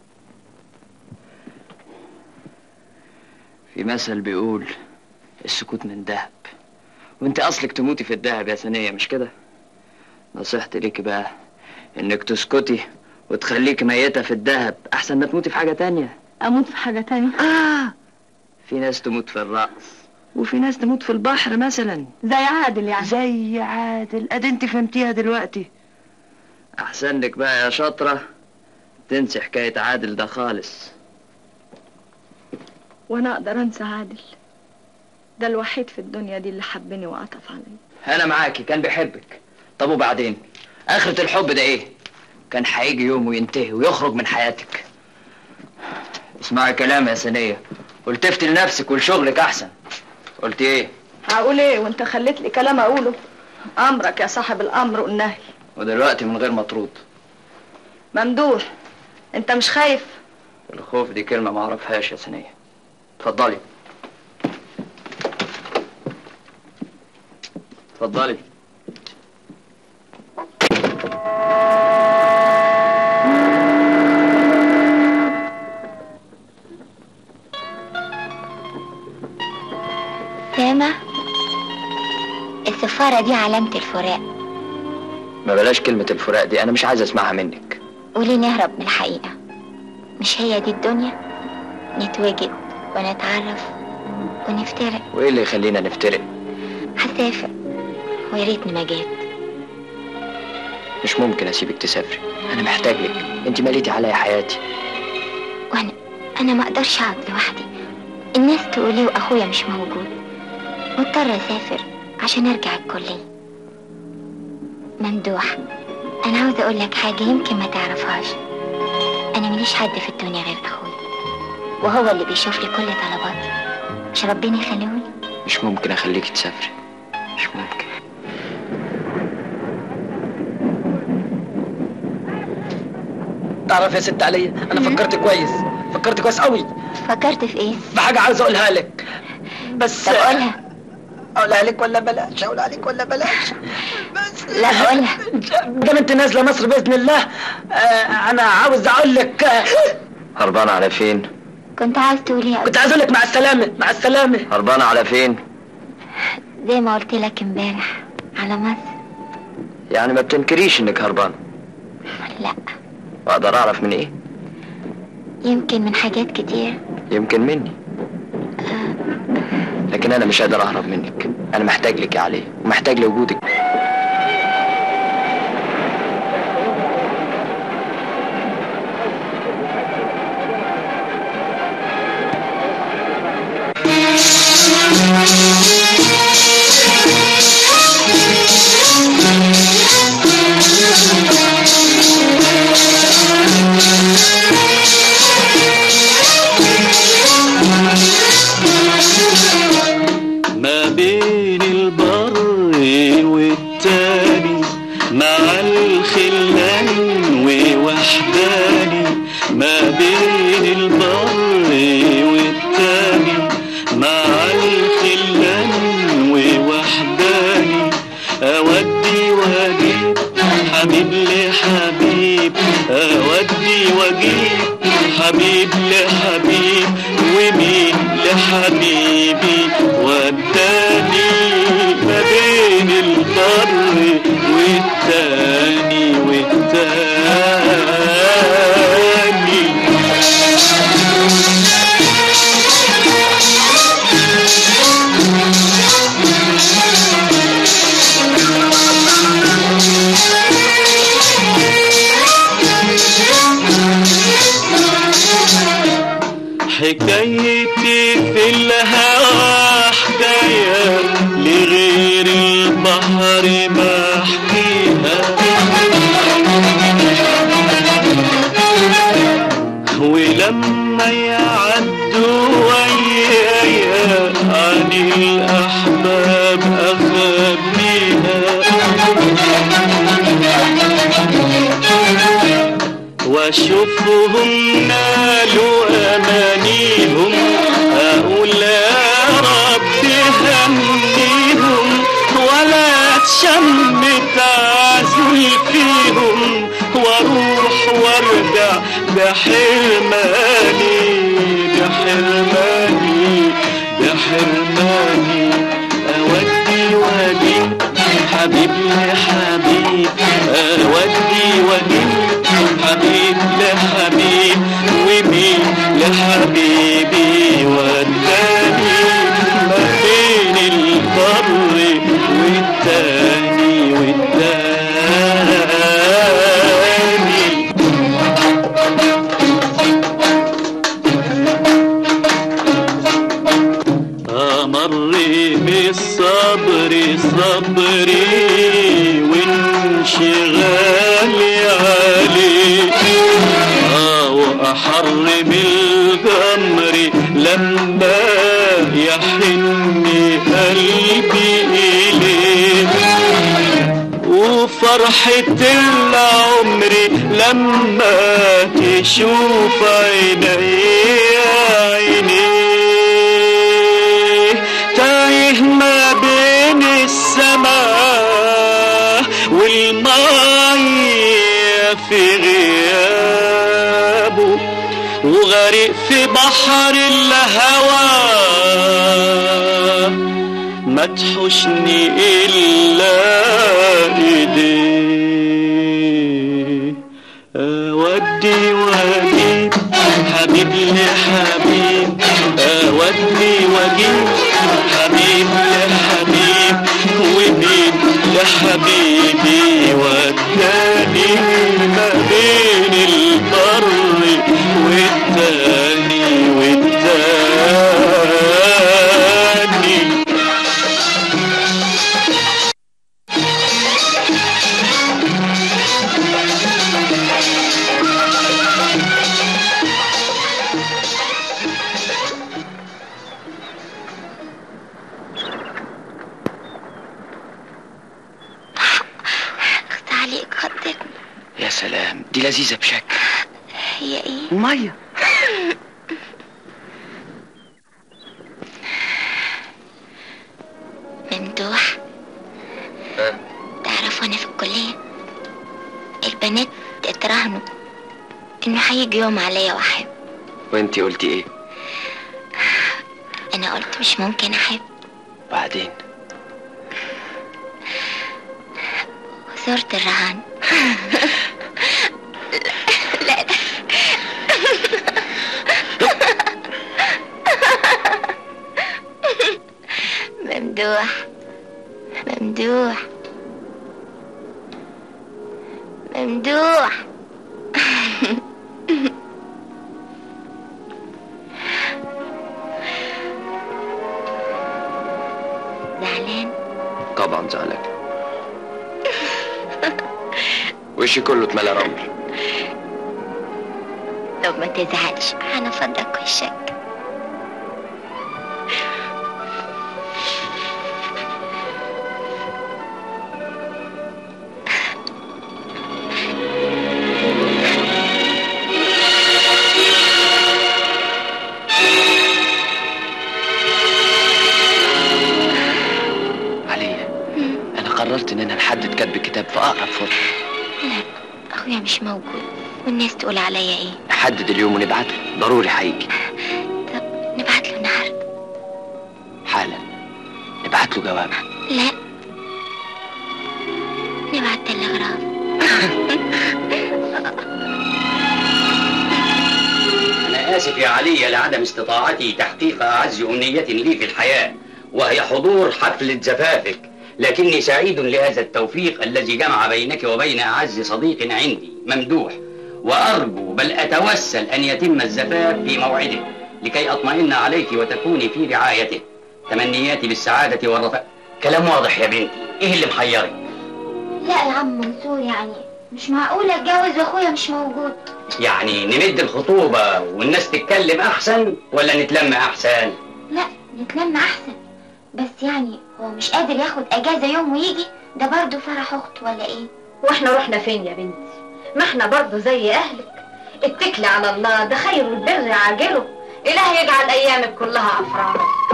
في مثل بيقول السكوت من ذهب وانت اصلك تموتي في الذهب يا ثانيه مش كده نصيحتي ليكي بقى انك تسكتي وتخليكي ميته في الذهب احسن ما تموتي في حاجه تانية أموت في حاجة تانية آه في ناس تموت في الرقص وفي ناس تموت في البحر مثلا زي عادل يعني زي عادل ادي انت فهمتيها دلوقتي احسن لك بقى يا شاطره تنسي حكايه عادل ده خالص وأنا أقدر أنسى عادل ده الوحيد في الدنيا دي اللي حبني وعطف عليا انا معاكي كان بيحبك طب وبعدين اخرة الحب ده ايه كان هيجي يوم وينتهي ويخرج من حياتك اسمعي كلام يا سنية والتفتي لنفسك ولشغلك احسن قلت ايه هقول إيه وأنت خليت لي كلام أقوله أمرك يا صاحب الأمر والنهي ودلوقتي من غير مطرود ممدوح أنت مش خايف الخوف دي كلمة ما اعرفهاش يا سنية اتفضلي اتفضلي سامع الصفارة دي علامة الفراق ما بلاش كلمة الفراق دي أنا مش عايز أسمعها منك وليه نهرب من الحقيقة مش هي دي الدنيا نتواجد ونتعرف ونفترق وإيه اللي يخلينا نفترق هسافر ويا ريتني ما جيت مش ممكن أسيبك تسافري أنا محتاج لك أنت مليتي عليا حياتي وانا انا ما اقدرش اقعد لوحدي الناس تقولي واخويا مش موجود مضطر اسافر عشان ارجع الكلية ممدوح انا عاوزة اقول لك حاجة يمكن ما تعرفهاش انا ماليش حد في الدنيا غير اخويا وهو اللي بيشوف لي كل طلباتي مش ربنا يخليهولي مش ممكن أخليك تسافري مش ممكن تعرف يا ست عليا انا فكرت كويس فكرت كويس قوي فكرت في ايه في حاجه عاوز اقولها لك بس طب قولها اقولها لك ولا بلاش اقولها لك ولا بلاش لا قولها دام انت نازله مصر باذن الله آه انا عاوز اقول لك آه هربانة على فين؟ كنت عاوز تقولي يا كنت عايز اقول لك مع السلامه مع السلامه هربانة على فين؟ زي ما قلت لك امبارح على مصر يعني ما بتنكريش إنك هربانة لا وأقدر أعرف من إيه؟ يمكن من حاجات كتير يمكن مني لكن أنا مش قادر أهرب منك أنا محتاج لك يا علي ومحتاج لوجودك ما بين البر والتاني مع الخلان ووحداني ما بين البر والتاني مع الخلان ووحداني أودي واجيب حبيب لحبيب أودي واجيب حبيب لحبيب ومين لحبيبي وداني ما بين البر والتاني والتاني حكايتي في الهوى حكاية لغير البحر ما احكيها ولما يعدوا ويايا عن الأحباب أخبيها واشوفهم نالوا امانيهم اقول يا رب همنيهم ولا تشمت عزل فيهم واروح وارجع بحرماني بحرماني بحرماني اودي واجيب حبيب لحبيب اودي واجيب حبيب لحبيب ومين لحبيبي وداني ما بين البر والتاني والتاني أمر بالصبر صبري وانشغالي عليه آه وأحر بالجمر لما يحن قلبي إليه وفرحة العمر لما تشوف عيني عينيه تايه ما بين السماء والمية في غيابه وغرق في بحر الهوى ما تحوشني إلا إيديه أودي وأجيب حبيب لحبيب أودي وأجيب حبيب لحبيب ومين لحبيبي وداني ما بين البر والتاني والتاني اخت عليك خضتني يا سلام دي لذيذة بشكل هي ايه مية ممدوح تعرف وانا في الكلية البنات اتراهنوا انه هيجي يوم عليا واحب وانتي قلتي ايه انا قلت مش ممكن احب بعدين خسرت الرهان لا لا ممدوح ممدوح ممدوح زعلان طبعا زعلان وشي كله اتملى رمل طب ما تزعلش هنفضك وشك عليا انا قررت اننا نحدد كتب الكتاب في اقرب فرصة لا اخويا مش موجود والناس تقول عليا ايه نحدد اليوم ونبعته ضروري هيجي نبعت له النهارده حالا نبعت له جواب لا نبعت تلغراف أنا آسف يا علي لعدم استطاعتي تحقيق أعز أمنية لي في الحياة وهي حضور حفلة زفافك لكني سعيد لهذا التوفيق الذي جمع بينك وبين أعز صديق عندي ممدوح وأرجو بل أتوسل أن يتم الزفاف في موعده لكي أطمئن عليك وتكوني في رعايته تمنياتي بالسعادة والرفاء كلام واضح يا بنتي إيه اللي محيرك لا يا عم منصور يعني مش معقول اتجوز واخويا مش موجود يعني نمد الخطوبة والناس تتكلم أحسن ولا نتلم أحسن لا نتلم احسن بس يعني هو مش قادر ياخد اجازه يوم ويجي ده برضه فرح اخته ولا ايه واحنا رحنا فين يا بنتي ما احنا برضه زي اهلك اتكلي على الله ده خير البر عاجله اله يجعل ايامك كلها افراح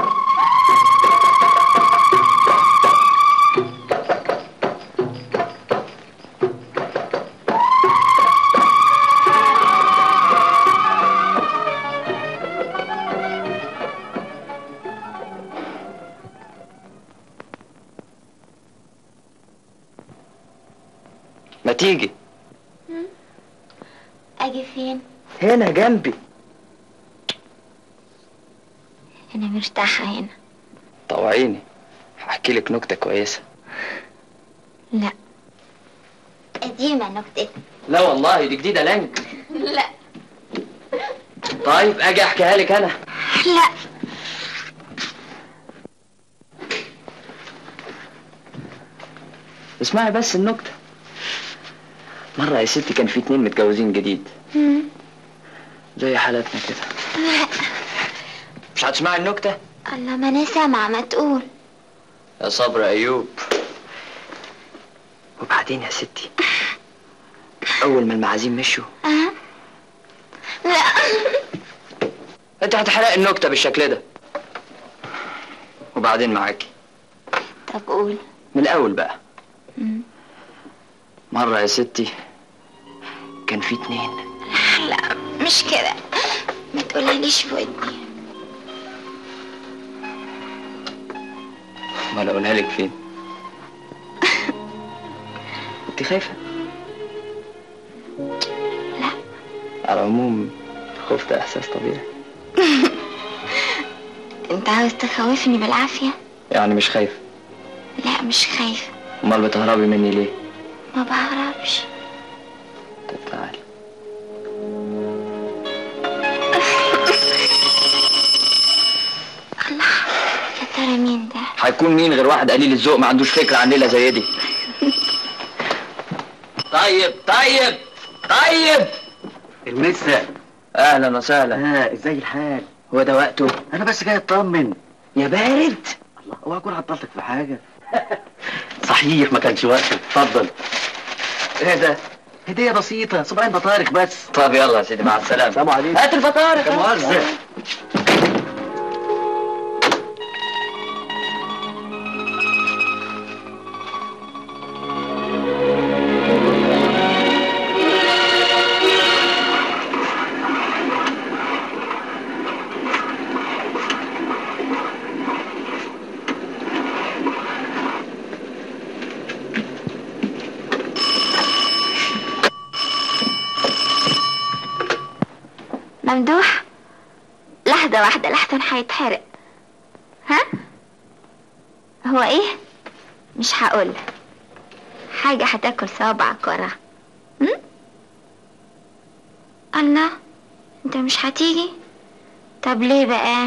ما تيجي اجي فين هنا جنبي انا مرتاحه هنا طوعيني هحكي لك نكتة كويسة لا قديمه نكتتك لا والله دي جديدة لانك لا طيب اجي احكيها لك انا لا اسمعي بس النكتة مرة يا ستي كان في اتنين متجوزين جديد زي حالتنا كده لا مش هتسمعي النكتة الله ما انا سامعه ما تقول يا صبر ايوب وبعدين يا ستي اول ما المعازيم مشوا أه؟ لا انت هتحرق النكتة بالشكل ده وبعدين معاكي طب قول من الاول بقى مم. مرة يا ستي كان في اتنين لا مش كده ما تقوليليش في ودني امال اقولها لك فين انت خايفه لا. على العموم الخوف ده احساس طبيعي انت عاوز تخوفني بالعافية يعني مش خايفه لا مش خايفة امال بتهربي مني ليه ما بعرفش طب تعالي الله يا ترى مين ده هيكون مين غير واحد قليل الذوق ما عندوش فكره عن ليله زي دي طيب طيب طيب المسا اهلا وسهلا اه ازاي الحال هو ده وقته انا بس جاي اطمن يا بارد الله اوعى اكون عطلتك في حاجه صحيح ما كانش وقته اتفضل ايه ده هديه بسيطه صباعين بطارخ بس طب يلا يا سيدي مع السلامه سلام عليكم هات الفطارخ لا مؤاخذة. ممدوح لحظة واحدة لحظة هيتحرق ها هو ايه مش هقول حاجة هتاكل صوابعك وراها م? الله انت مش هتيجي طب ليه بقى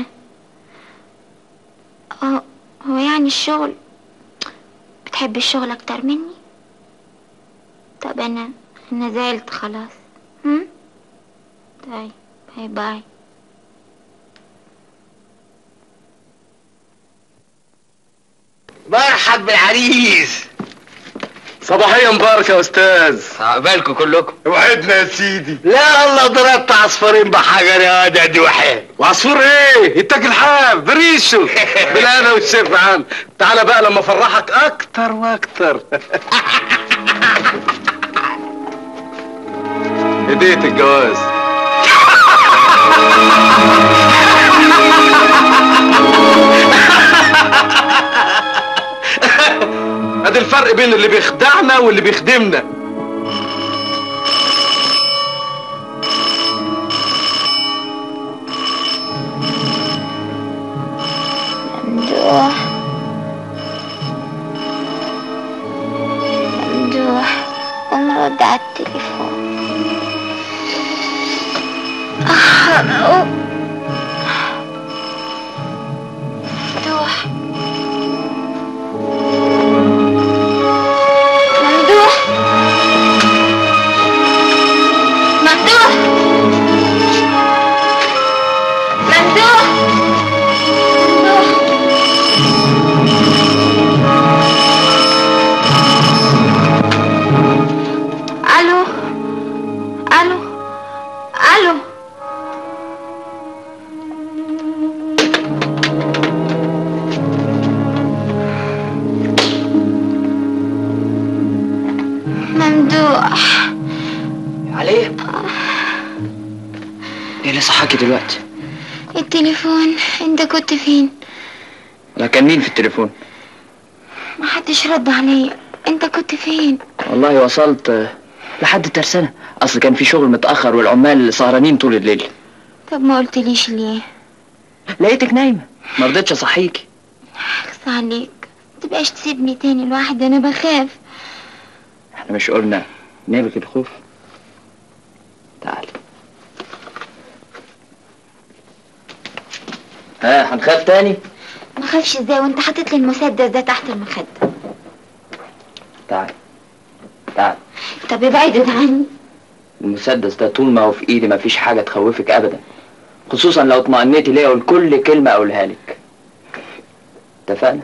هو, هو يعني الشغل بتحب الشغل اكتر مني طب انا انا زعلت خلاص هم طيب باي باي مرحب بالعريس صباحية مباركة يا استاذ عقبالكم كلكم وعدنا يا سيدي لا الله ضربت عصفورين بحجر يا واد ادي واحد وعصفور ايه يتاكل حاب بريشه بالهنا والشفا عم تعالى بقى لما افرحك اكتر واكتر هدية الجواز ادي الفرق بين اللي بيخدعنا واللي بيخدمنا ممدوح ممدوح قوم رد على التليفون آه، أوه. ممدوح ممدوح ممدوح ممدوح الو الو الو ممدوح عليه ليه لسه حاكي دلوقتي التليفون انت كنت فين انا كان مين في التليفون ما حدش رد عليا انت كنت فين والله وصلت آه، لحد الترسانة اصل كان في شغل متاخر والعمال سهرانين طول الليل طب ما قلتليش ليه لقيتك نايمه ما رضيتش اصحيكي اخص عليك متبقاش تسيبني تاني لوحدي انا بخاف احنا مش قلنا نبكي الخوف تعالي ها هنخاف تاني ما خافش ازاي وانت حاطط لي المسدس ده تحت المخدة تعالي تعالي طب ابعد عني المسدس ده طول ما هو في ايدي مفيش حاجه تخوفك ابدا خصوصا لو اطمأنيتي ليا ولكل كلمه اقولها لك اتفقنا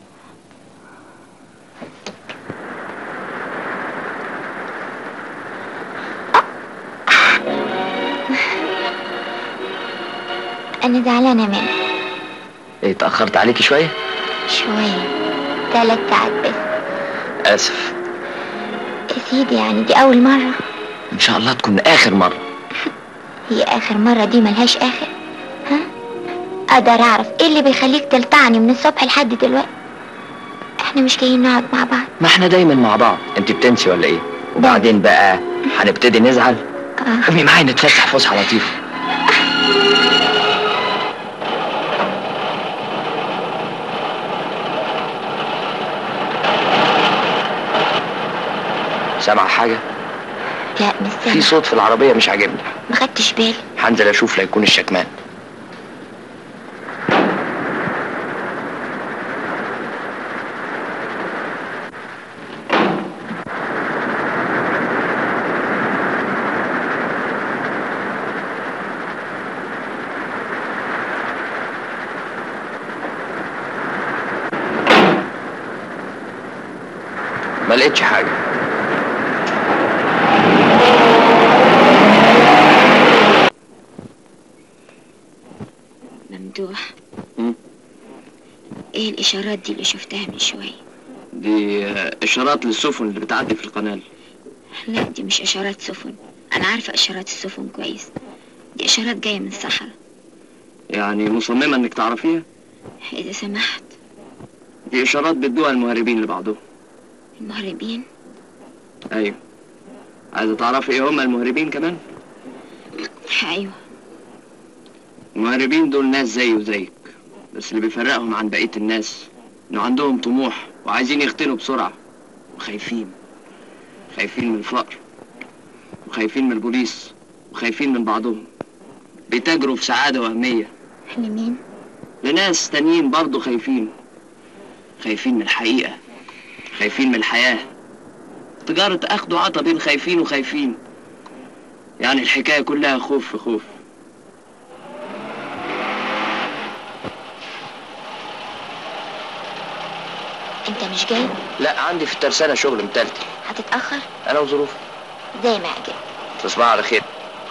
انا زعلانة منك ايه اتاخرت عليكي شويه شوية تلات ساعات بس اسف يا سيدي يعني دي اول مرة ان شاء الله تكون اخر مره هي اخر مرة دي ملهاش اخر ها اقدر اعرف ايه اللي بيخليك تلتعني من الصبح لحد دلوقتي احنا مش جايين نقعد مع بعض ما احنا دايما مع بعض انت بتنسي ولا ايه وبعدين بقى هنبتدي نزعل قومي معايا نتفسح فسحه لطيفه سامعة حاجة؟ لا مش في سامع صوت في العربية مش عاجبني ما خدتش بالي هنزل اشوف لا يكون الشكمان ما لقيتش حاجة ممدوح مم. ايه الاشارات دي اللي شفتها من شويه دي آه، اشارات للسفن اللي بتعدي في القناه لا دي مش اشارات سفن انا عارفه اشارات السفن كويس دي اشارات جايه من الصحراء يعني مصممة انك تعرفيها اذا سمحت دي اشارات بيدوها المهربين لبعضهم المهربين ايوه عايزة تعرفي ايه هم المهربين كمان ايوه المهربين دول ناس زي وزيك بس اللي بيفرقهم عن بقية الناس انه عندهم طموح وعايزين يغتنوا بسرعة وخايفين خايفين من الفقر وخايفين من البوليس وخايفين من بعضهم بيتاجروا في سعادة وهمية لمين لناس تانيين برضه خايفين خايفين من الحقيقة خايفين من الحياة تجارة أخد وعطا بين خايفين وخايفين يعني الحكاية كلها خوف في خوف انت مش جاي لا عندي في الترسانة شغل متلتل هتتاخر أنا وظروفي زي ما عجبت تصبح على خير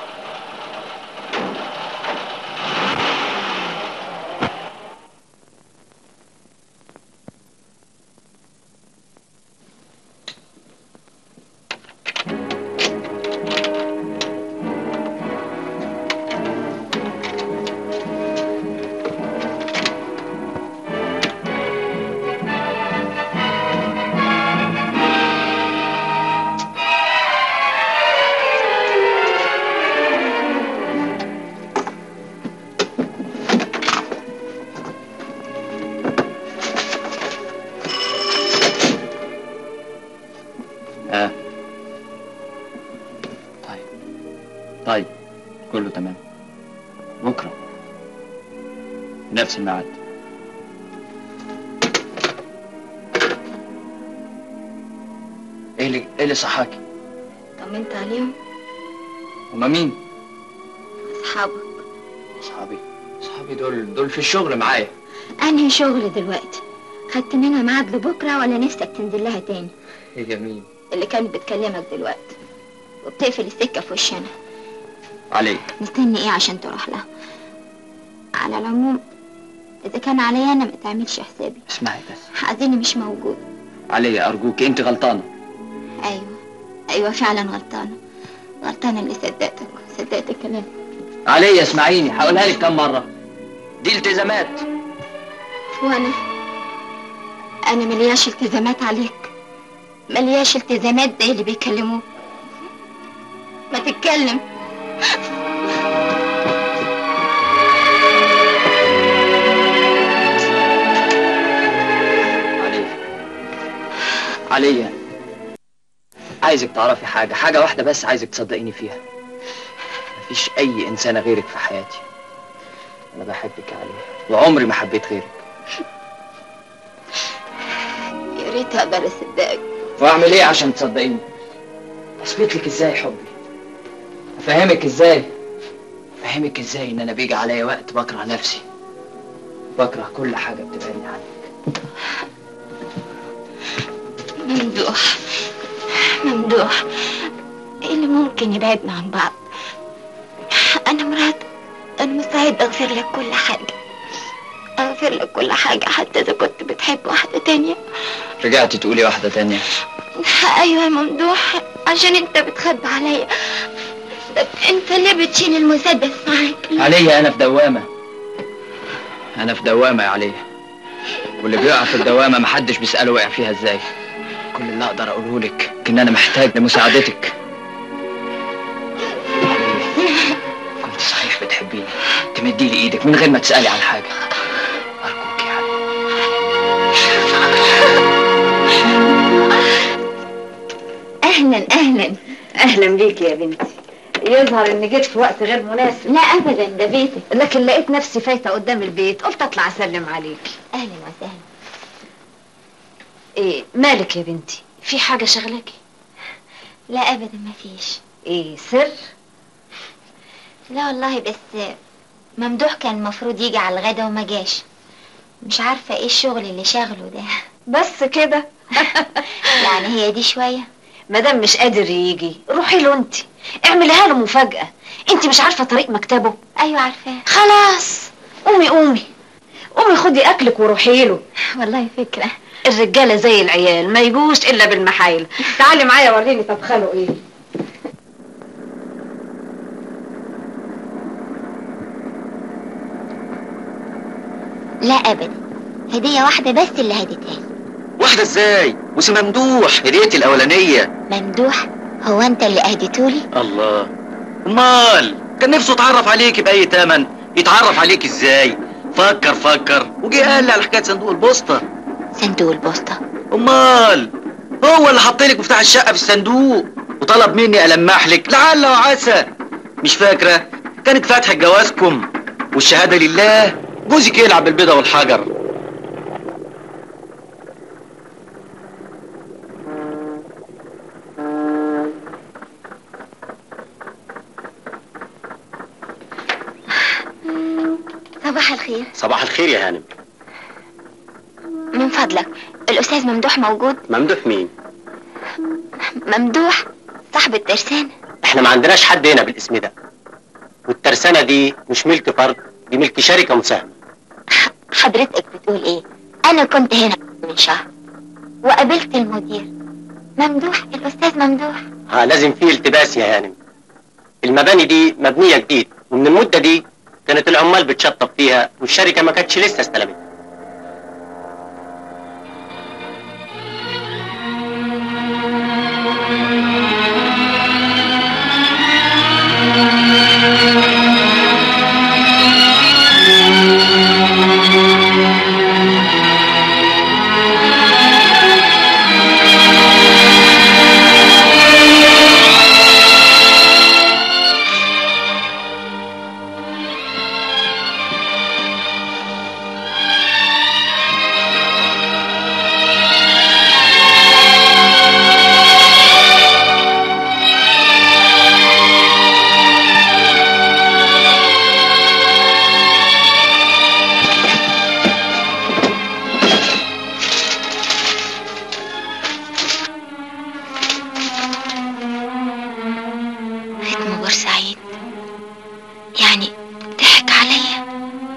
اه طيب طيب كله تمام بكرة نفس الميعاد ايه اللي ايه اللي صحاكي؟ طمنت عليهم هما مين؟ اصحابك اصحابي اصحابي دول دول في الشغل معايا انهي شغل دلوقتي خدت منها ميعاد لبكره ولا نفسك تنزل لها تاني ايه مين؟ اللي كانت بتكلمك دلوقتي وبتقفل السكه في وشنا علي مستني ايه عشان تروح لها على العموم اذا كان عليا انا ما تعملش حسابي اسمعي بس حزيني مش موجود علي ارجوك انت غلطانة ايوه ايوه فعلا غلطانه غلطانه اللي صدقتك صدقت كلامك علي اسمعيني هقولها لك كم مرة دي التزامات وانا انا ملياش التزامات عليك ملياش التزامات زي اللي بيكلموك ما تتكلم علي علي عايزك تعرفي حاجة حاجة واحدة بس عايزك تصدقيني فيها مفيش أي إنسانة غيرك في حياتي أنا بحبك يا علي وعمري ما حبيت غيرك يا ريت اقدر اصدقك وأعمل إيه عشان تصدقيني أثبت لك إزاي حبي أفهمك إزاي أفهمك إزاي إن أنا بيجي عليا وقت بكره نفسي بكره كل حاجة بتبعدني عنك ممدوح ممدوح ايه اللي ممكن يبعدنا عن بعض انا مراتك انا مستعد اغفر لك كل حاجه اغفر لك كل حاجه حتى اذا كنت بتحب واحده تانية رجعتي تقولي واحدة تانية ايوه يا ممدوح عشان انت بتخبي عليا طب انت ليه بتشيل المسدس معاك عليا أنا في دوامة أنا في دوامة يا عليا واللي بيقع في الدوامة محدش بيسأله وقع فيها ازاي كل اللي اقدر اقوله لك ان انا محتاج لمساعدتك كنت صحيح بتحبيني تمدي لي ايدك من غير ما تسألي عن حاجة اهلا اهلا اهلا بيك يا بنتي يظهر ان جيت في وقت غير مناسب لا ابدا ده بيتك لكن لقيت نفسي فايته قدام البيت قلت اطلع اسلم عليك اهلا وسهلا ايه مالك يا بنتي في حاجه شغلاكي لا ابدا ما فيش ايه سر لا والله بس ممدوح كان المفروض يجي على الغدا وما جاش مش عارفه ايه الشغل اللي شاغله ده بس كده يعني هي دي شويه مادام مش قادر يجي روحي له انت اعمليها له مفاجاه انت مش عارفه طريق مكتبه ايوه عارفاه خلاص قومي قومي قومي خدي اكلك وروحي له والله فكره الرجاله زي العيال ما يجوش الا بالمحايل تعالي معايا وريني تدخلوا ايه لا ابدا هديه واحده بس اللي هديتها لي واحدة ازاي؟ وسي ممدوح هديتي الأولانية ممدوح هو انت اللي اهديتولي الله امال كان نفسه يتعرف عليك بأي تمن يتعرف عليك ازاي؟ فكر فكر وجي قال لي على حكاية صندوق البوسطة صندوق البوسطة امال هو اللي حط لك مفتاح الشقة في الصندوق وطلب مني ألمح لك لعل وعسى مش فاكرة كانت فاتحة جوازكم والشهادة لله جوزك يلعب بالبيضة والحجر صباح الخير صباح الخير يا هانم من فضلك الاستاذ ممدوح موجود ممدوح مين ممدوح صاحب الترسانة احنا ما عندناش حد هنا بالاسم ده والترسانة دي مش ملك فرد دي ملك شركة مساهمة حضرتك بتقول ايه انا كنت هنا من شهر وقابلت المدير ممدوح الاستاذ ممدوح ها لازم فيه التباس يا هانم المباني دي مبنية جديد ومن المدة دي كانت العمال بتشطب فيها والشركة ما كانتش لسه استلمتها ختم بورسعيد يعني ضحك عليا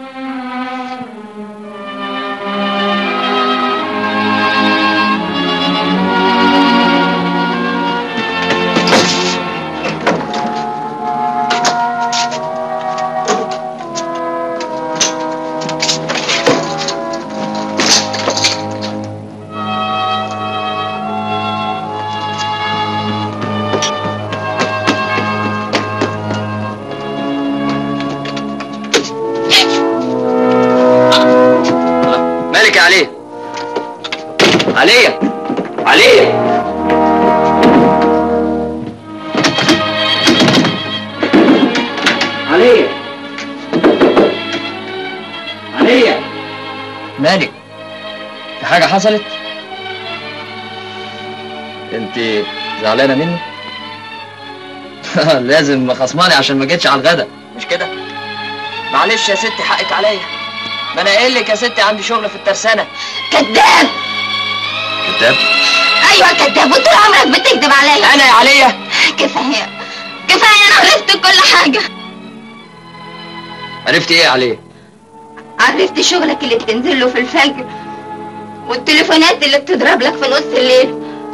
مالك يا علي عليا عليا عليا عليا مالك في حاجة حصلت؟ انت زعلانة مني؟ لازم خصماني عشان ما جيتش على الغدا مش كده؟ معلش يا ستي حقك عليا ما انا قايل لك يا ستي عندي شغل في الترسانة كذاب كتاب؟ ايوه كذاب وطول عمرك بتكذب عليا انا يا عليا كفايه كفايه انا عرفت كل حاجه عرفتي ايه يا عليا؟ عرفت شغلك اللي بتنزل له في الفجر والتليفونات اللي بتضرب لك في نص الليل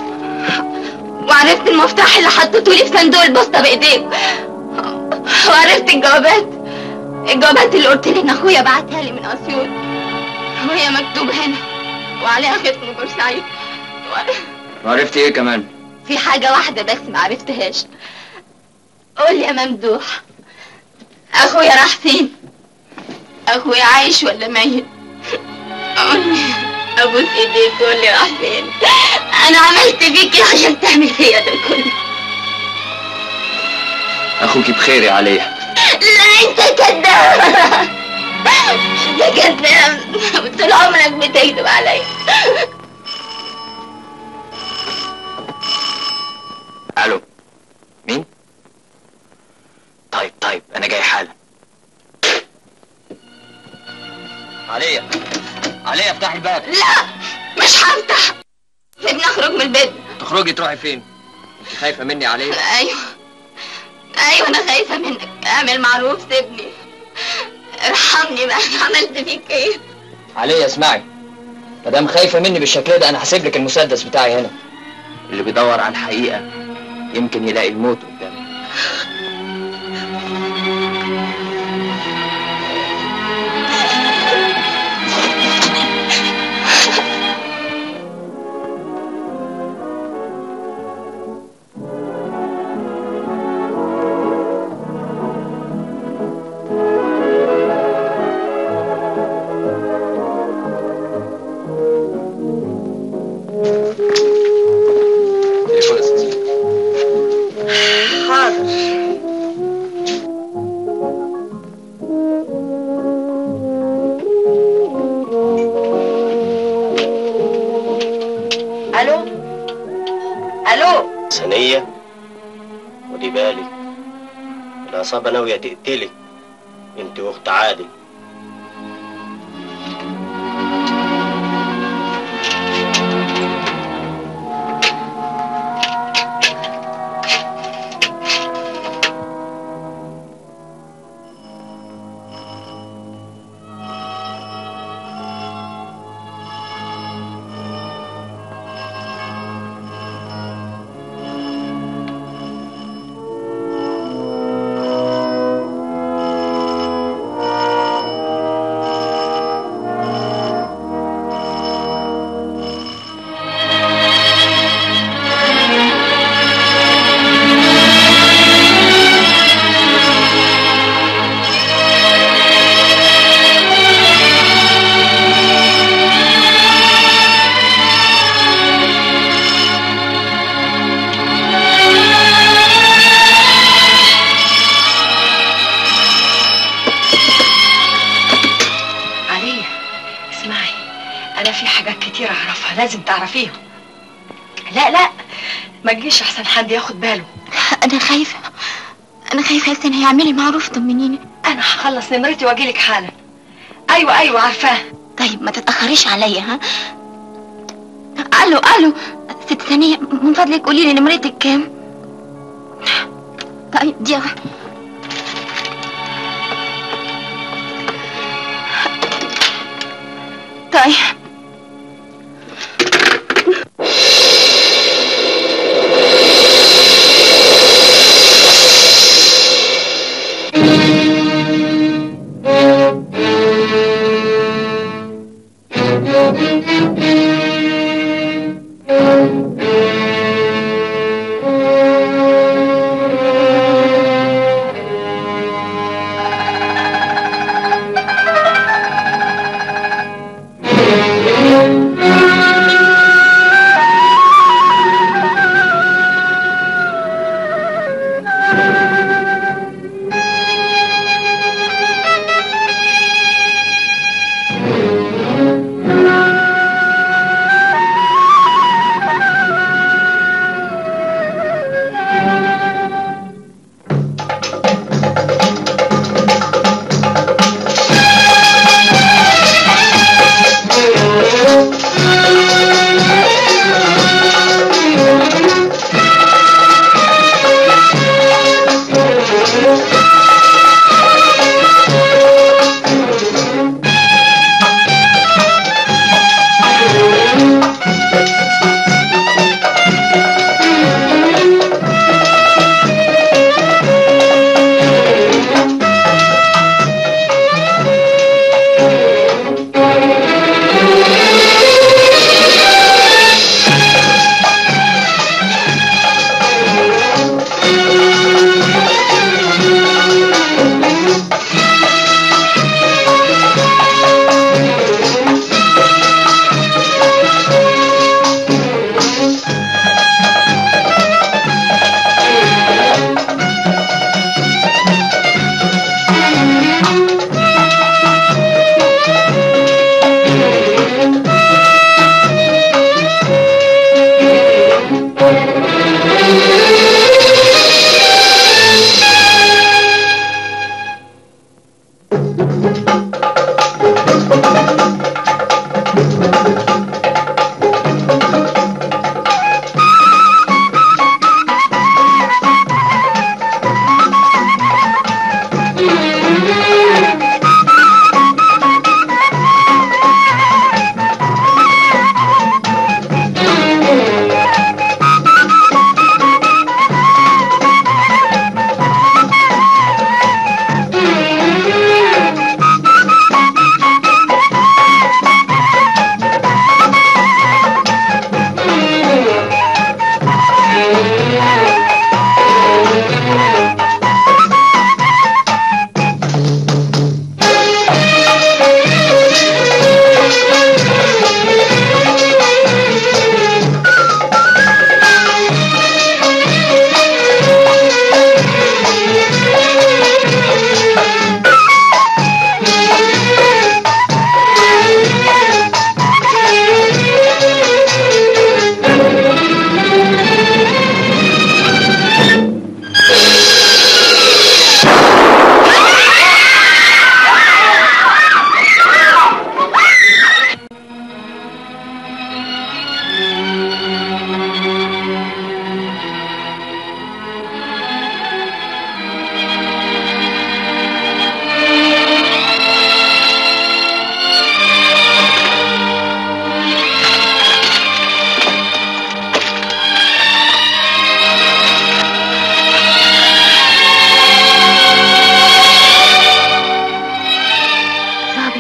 وعرفت المفتاح اللي حطيته لي في صندوق البوسطه بايديك وعرفت الجوابات الجوابات اللي قلت لي ان اخويا بعتها لي من اسيوط وهي مكتوب هنا وعليها ختم بورسعيد وعرفتي ايه كمان في حاجة واحدة بس ما عرفتهاش قول يا ممدوح أخويا راح فين؟ أخويا عايش ولا ميت؟ قول لي أبوس إيديك قول لي راح فين؟ أنا عملت فيك إيه عشان تعمل فيا ده كله؟ اخوكي بخير يا عليا لا أنت كذاب أنت كذاب طول عمرك بتكذب عليا الو مين طيب طيب انا جاي حالا عليا عليا افتحي الباب لا مش هفتح سيبني أخرج من البيت تخرجي تروحي فين انت خايفه مني يا عليا ايوه ايوه انا خايفه منك اعمل معروف سيبني ارحمني بقى انا عملت فيك ايه عليا اسمعي مادام خايفه مني بالشكل ده انا هسيب لك المسدس بتاعي هنا اللي بيدور على الحقيقه يمكن يلاقي الموت قدامه تليفون اساسي حاضر الو الو سنية ودي بالك العصابة ناوية تقتلك انت واخت عادل عليا اسمعي انا في حاجات كتير اعرفها لازم تعرفيها لا لا ما تجيش احسن حد ياخد باله انا خايفه انا خايفه يا سنة هيعملي معروف طمنيني انا هخلص نمرتي واجيلك حالا ايوه ايوه عارفاه طيب ما تتاخريش عليا ها الو الو ست ثانيه من فضلك قولي لي نمرتك كام طيب دي واحدة. طيب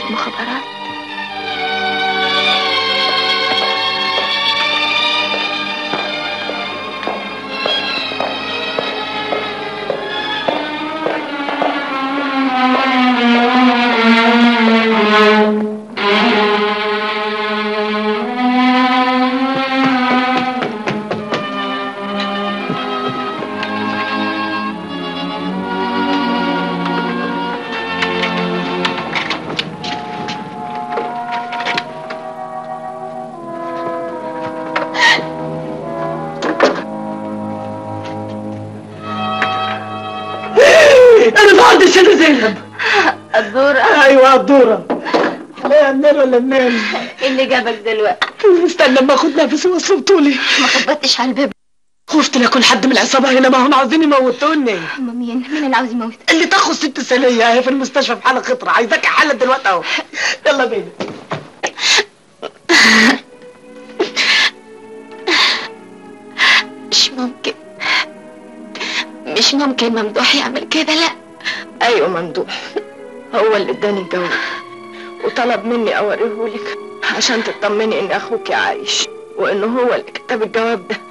مخابرات انا ما عنديش انا زينب الدورة ايوه الدورة لا منين ولا منين اللي جابك دلوقتي استنى ما اخد نفسي وصلتوا لي ما خبطتش على الباب خفت لا يكون حد من العصابة هنا ما هم عاوزين يموتوني هم مين مين اللي عاوز يموت اللي تاخد ست سنية هي في المستشفى في حالة خطرة عايزاك حالة دلوقتي اهو يلا بينا مش ممكن مش ممكن ممدوح يعمل كده لا ايوه ممدوح هو اللي اداني الجواب وطلب مني اوريهولك عشان تطمني ان اخوك عايش وانه هو اللي كتب الجواب ده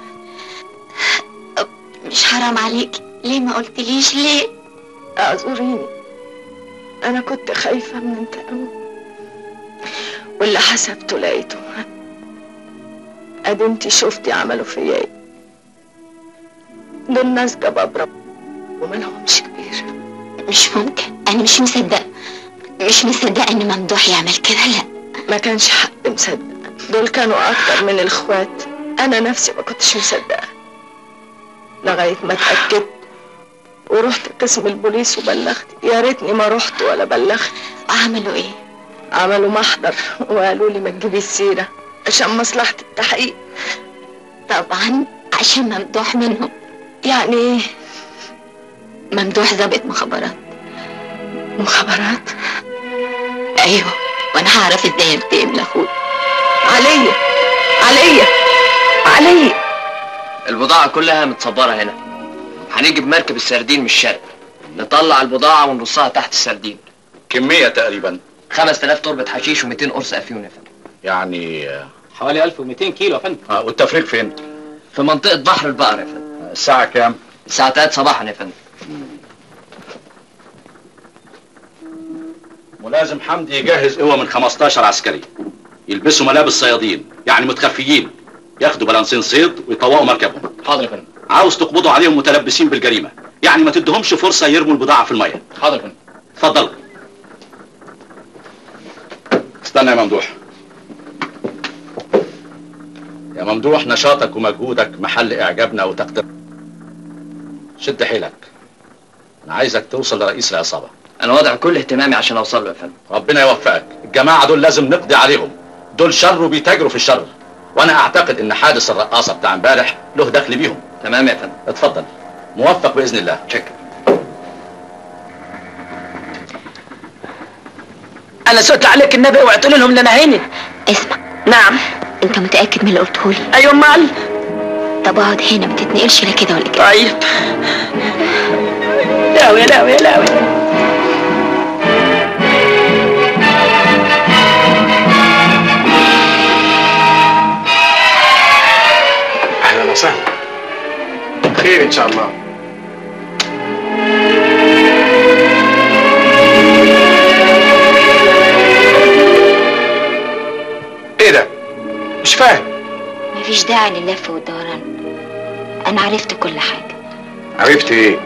مش حرام عليكي ليه ما قلتليش ليه اعذريني انا كنت خايفة من انتقامه واللي حسبته لقيته ادي انتي شفتي عملوا فيا ايه دول ناس جبابرة ومالهمش كبير مش ممكن انا مش مصدقه مش مصدقه ان ممدوح يعمل كده لا ما كانش حد مصدق دول كانوا اكتر من الاخوات انا نفسي ما كنتش مصدقه لغايه ما اتاكدت ورحت قسم البوليس وبلغت يا ريتني ما رحت ولا بلغت عملوا ايه عملوا محضر وقالوا لي ما تجيبي السيره عشان مصلحه التحقيق طبعا عشان ممدوح منهم يعني ايه ممدوح ضابط مخابرات مخابرات ايوه وانا هعرف ازاي انتقم لاخوي عليا عليا عليا البضاعة كلها متصبرة هنا هنيجي بمركب السردين من الشرق نطلع البضاعة ونرصها تحت السردين كمية تقريبا 5000 تربة حشيش و200 قرص افيون يا فندم يعني حوالي 1200 كيلو يا فندم آه والتفريق فين؟ في منطقة بحر البقر يا فندم الساعة كام؟ الساعة 3 صباحا يا فندم ملازم حمدي يجهز قوة من 15 عسكري يلبسوا ملابس صيادين يعني متخفيين ياخدوا بلانسين صيد ويطوقوا مركبهم حاضر يا فندم عاوز تقبضوا عليهم متلبسين بالجريمة يعني ما تدهمش فرصة يرموا البضاعة في المية حاضر يا فندم اتفضل استنى يا ممدوح يا ممدوح نشاطك ومجهودك محل اعجابنا وتقدير شد حيلك انا عايزك توصل لرئيس العصابة انا واضع كل اهتمامي عشان اوصل له يا فندم ربنا يوفقك الجماعة دول لازم نقضي عليهم دول شر وبيتاجروا في الشر وانا اعتقد ان حادث الرقاصة بتاع امبارح له دخل بيهم تمام يا فندم اتفضل موفق باذن الله شكرا انا سألت عليك النبي وقلت لهم ان انا هنا اسمع نعم انت متاكد من اللي قلته لي ايوه امال طب اقعد هنا ما تتنقلش لا كده ولا كده طيب لاوي لاوي لاوي اهلا وسهلا خير ان شاء الله ايه ده مش فاهم مفيش داعي للف والدوران انا عرفت كل حاجه عرفت ايه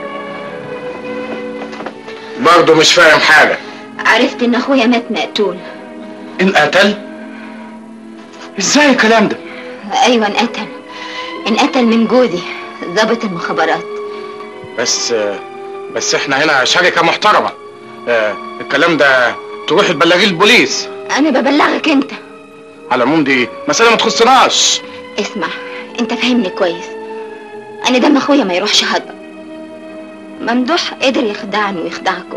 برضه مش فاهم حاجه عرفت ان اخويا مات مقتول انقتل ازاي الكلام ده ايوه انقتل انقتل من جوزي ضابط المخابرات بس بس احنا هنا شركه محترمه آه، الكلام ده تروح تبلغيه البوليس انا ببلغك انت على العموم دي مساله ما تخصناش اسمع انت فهمني كويس انا دم اخويا ما يروحش هدر ممدوح قدر يخدعني ويخدعكم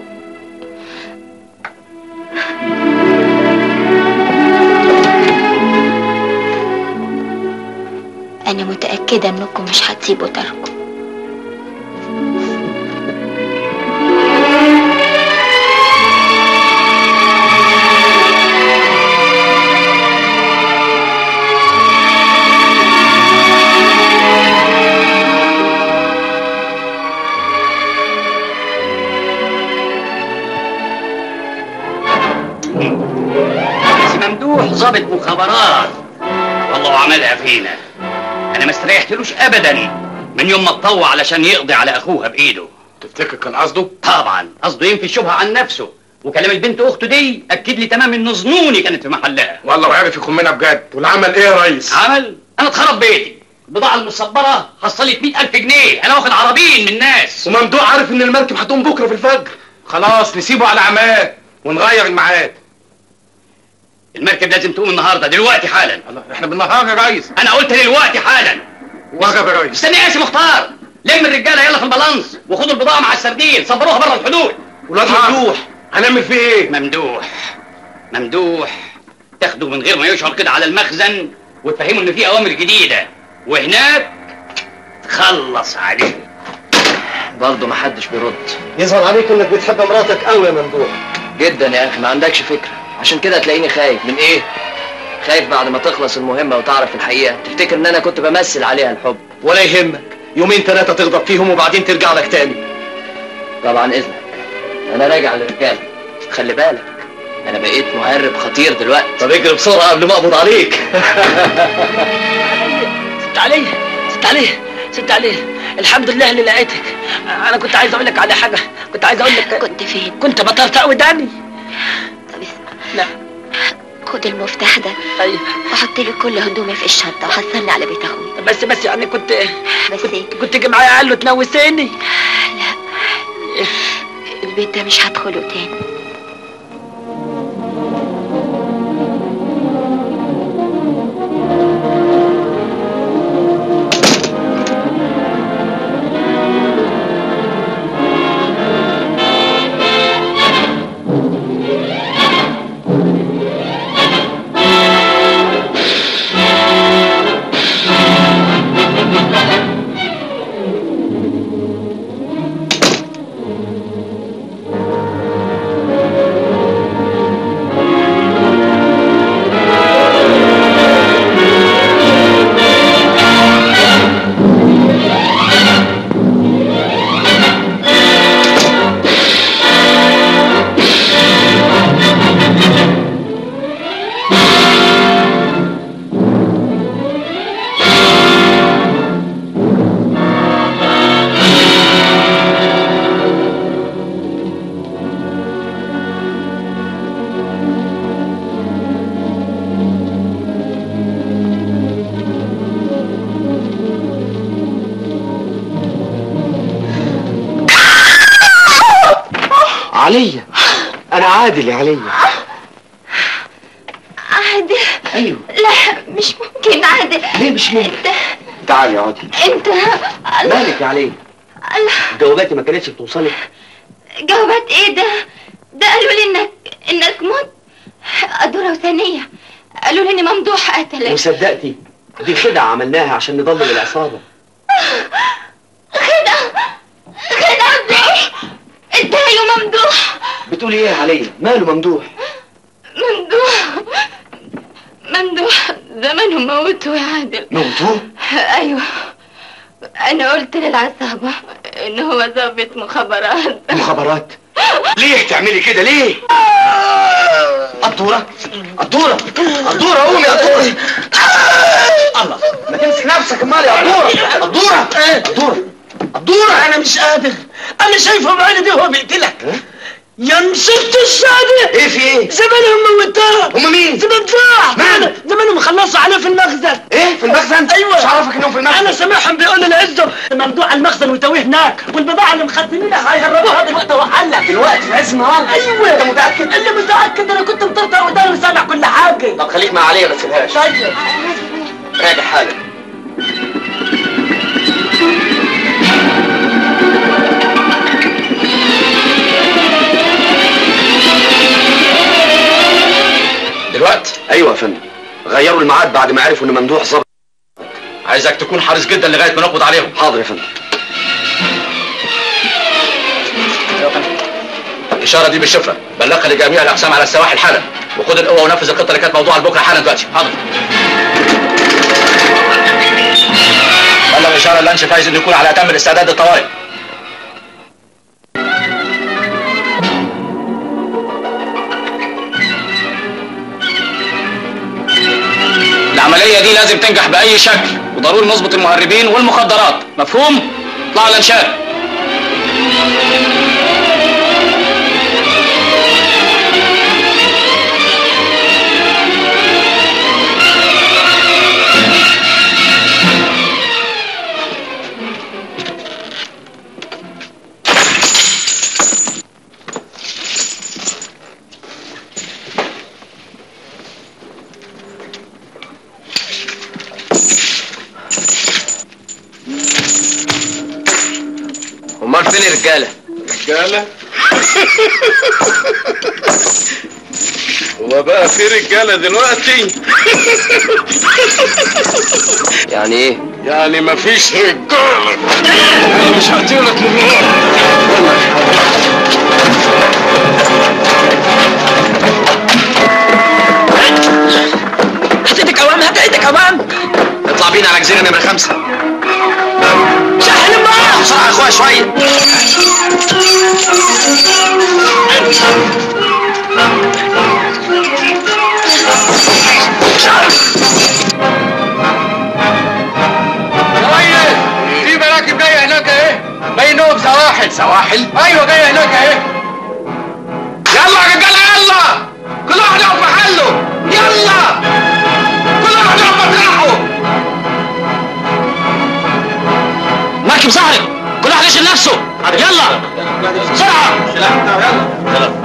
انا متاكده انكم مش هتسيبوا تركه بس ممدوح ضابط مخابرات والله عملها فينا انا ما استريحتلوش ابدا من يوم ما اتطوع علشان يقضي على اخوها بايده تفتكر كان قصده؟ طبعا قصده ينفي الشبهه عن نفسه وكلام البنت اخته دي اكد لي تمام ان ظنوني كانت في محلها والله وعرف يخمنا بجد والعمل ايه يا ريس؟ عمل انا اتخرب بيتي البضاعه المصبره حصلت 100000 جنيه انا واخد عربين من الناس وممدوح عارف ان المركب هتقوم بكره في الفجر خلاص نسيبه على عماه ونغير الميعاد المركب لازم تقوم النهارده دلوقتي حالا احنا بالنهار يا ريس انا قلت دلوقتي حالا وجب يا ريس استني يا سي مختار لم الرجاله يلا في البالانس وخدوا البضاعه مع السردين صبروها بره الحدود ولاد ممدوح هنعمل فيه ايه؟ ممدوح ممدوح تاخده من غير ما يشعر كده على المخزن وتفهمه ان في اوامر جديده وهناك تخلص عليه برضه محدش بيرد يظهر عليك انك بتحب مراتك قوي يا ممدوح جدا يا اخي ما عندكش فكره عشان كده تلاقيني خايف من ايه خايف بعد ما تخلص المهمه وتعرف الحقيقه تفتكر ان انا كنت بمثل عليها الحب ولا يهمك يومين ثلاثة تغضب فيهم وبعدين ترجع لك تاني طبعا اذنك انا راجع للرجاله خلي بالك انا بقيت مهرب خطير دلوقتي طب اجري بسرعة قبل ما اقبض عليك ست علي ست علي ست علي الحمد لله اللي لقيتك انا كنت عايز اقول لك على حاجه كنت عايز اقول لك كنت فين كنت بطرطق وداني طب اسمع لا خد المفتاح ده ايوه وحط لي كل هدومي في الشنطه وحصلني على بيت اخويا بس بس يعني كنت بس ايه كنت جي معايا قال له تنوسيني لا البيت ده مش هدخله تاني عليا انا عادل يا عليا عادل ايوه لا مش ممكن عادل ليه مش ممكن انت تعالي يا عادل انت الله مالك يا عليا الله جواباتي ما كانتش بتوصلك جوابات ايه ده ده قالوا لي انك انك مت قدورة وثانية قالوا لي ان ممدوح قتلك وصدقتي دي خدعة عملناها عشان نضلل العصابة خدعة خدعة انت يا ممدوح بتقولي ايه يا عليا ماله ممدوح ممدوح ممدوح زمانهم موتوا يا عادل موتوه ايوه انا قلت للعصابة ان هو ضابط مخابرات مخابرات ليه تعملي كده ليه قدورة قدورة قدورة قومي يا قدورة الله ما تمسك نفسك امال يا قدورة قدورة قدورة قدورة انا مش قادر انا شايفه بعيني دي وهو بيقتلك يا مسكت السادة ايه في ايه؟ زمانهم موتاه هم مين؟ زمان ضاع مين؟ زمانهم خلصوا عليه في المخزن ايه في المخزن؟ ايوه مش عارفك انهم في المخزن انا سامعهم بيقولوا لعزه ممدوح على المخزن وتويه هناك والبضاعه اللي مخزنينها هيهربوها دلوقتي وحلك دلوقتي في عز النهار ايوه انت متأكد؟ اللي متاكد انا كنت مطرطق وداني وسامع كل حاجه طب خليك مع عليا ما تسيبهاش طيب راجع حالك دلوقتي ايوه يا فندم غيروا الميعاد بعد ما عرفوا ان ممدوح ظبط عايزك تكون حريص جدا لغايه ما نقبض عليهم حاضر يا فندم الاشاره دي بالشفره بلغها لجميع الاقسام على السواحل حالا وخد القوه ونفذ الخطه اللي كانت موضوعه لبكره حالا دلوقتي حاضر بلغ اشاره اللانش فايز انه يكون على اتم الاستعداد للطوارئ العمليه دي لازم تنجح باي شكل وضروري نظبط المهربين والمخدرات مفهوم اطلعوا الانشاد امال فين الرجاله رجاله هو بقى في رجاله دلوقتي يعني ايه يعني مفيش رجاله انا مش هقتلك من هات ايدك اوام هات ايدك اوام اطلع بينا على جزيره نمره خمسه شحن بقى بسرعه يا اخويا شويه يا ريس في مراكب جايه هناك اهي بينهم سواحل سواحل ايوه جايه هناك اهي يلا يا رجاله يلا كل واحد يقف محله يلا كل واحد يقف مطرحه مركب صحري كل واحد يشيل نفسه يلا بسرعه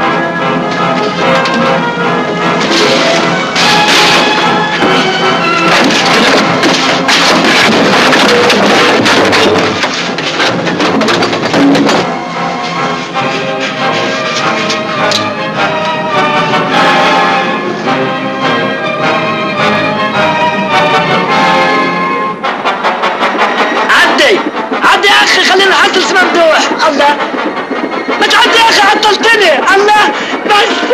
عدي عدي يا اخي خلينا نحصل اسم ممدوح الله ما تعدي يا اخي عطلتني الله بس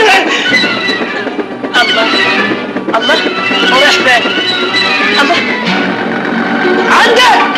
الله الله ورايح بالي الله عندك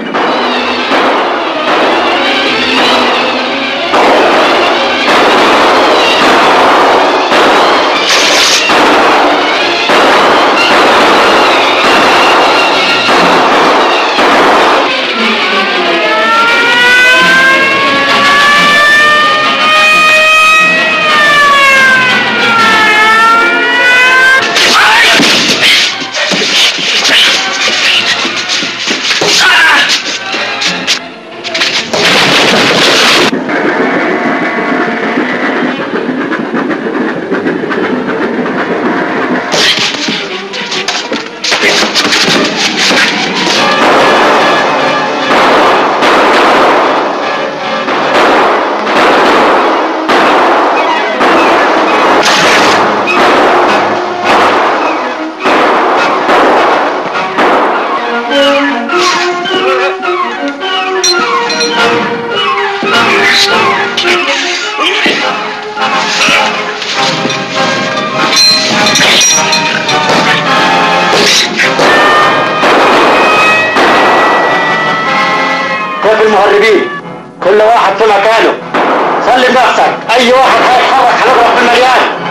كيف المهربين كل واحد في مكانه سلم نفسك اي واحد هيتحرك هنضرب في المليان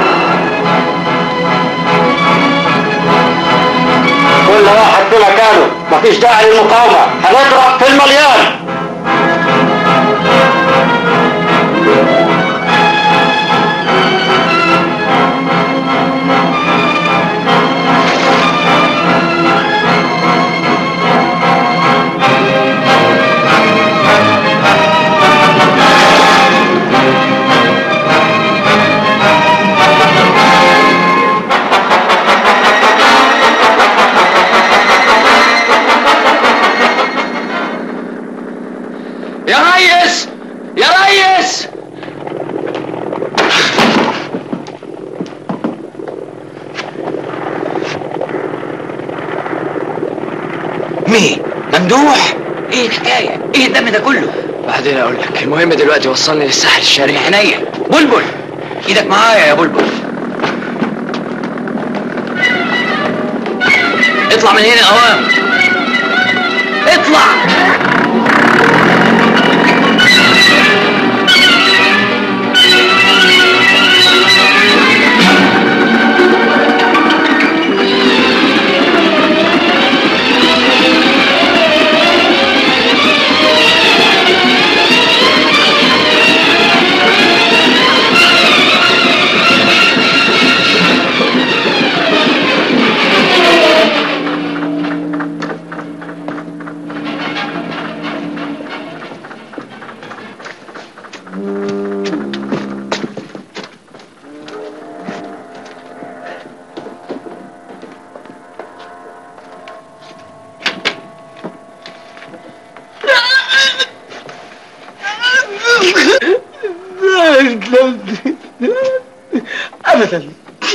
كل واحد في مكانه مفيش داعي للمقاومة هنضرب في المليان يا ريس يا ريس مين ممدوح ايه الحكايه ايه الدم ده كله بعدين اقول لك المهم دلوقتي وصلني للساحل الشرقي عينيا بلبل ايدك معايا يا بلبل اطلع من هنا اوام اطلع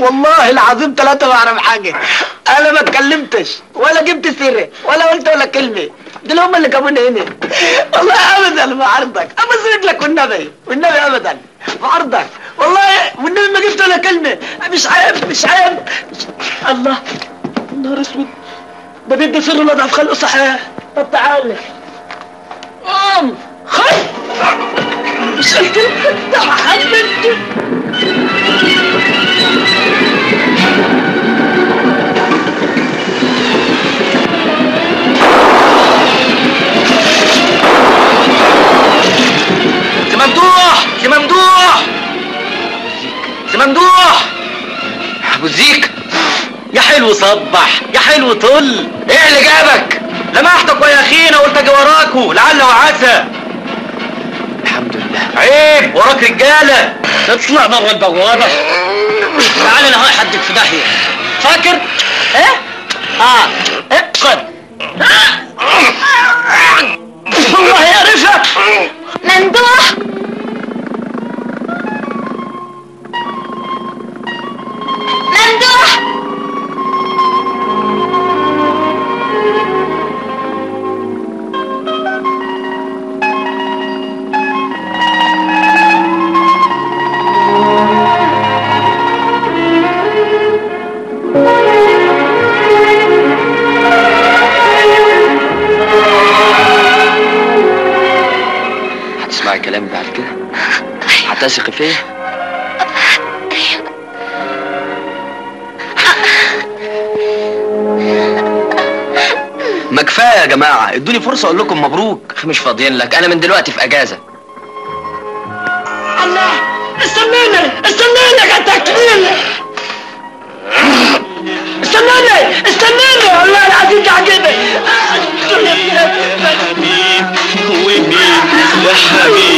والله العظيم ثلاثة ما اعرف حاجة انا ما اتكلمتش ولا جبت سيرة ولا قلت ولا كلمة دول هم اللي جابوني هنا والله ابدا ما عرضك ابوس رجلك والنبي والنبي ابدا ما عرضك والله والنبي ما جبت ولا كلمة مش عيب مش عيب مش... الله نهار اسود ده بيدي سر الوضع في خلقه صحيح طب تعالى قوم خد مش قلت لك انت محمد سي ممدوح سي ممدوح سي ممدوح ابو زيك يا حلو صبح يا حلو طل ايه اللي جابك لمحتك ويا اخينا قلت اجي وراكوا لعل وعسى الحمد لله عيب وراك رجاله اطلع بره البوابه تعال انا هحدك في داهيه فاكر ايه اه ايه خد والله يا رفعت ممدوح ممدوح هتسمعي كلامي بعد كده هتثقي فيا ما كفايه يا جماعه ادوني فرصه اقول لكم مبروك مش فاضيين لك انا من دلوقتي في اجازه الله استناني استناني يا تكميل استناني استناني والله العظيم تعجبني ومين يا حبيبي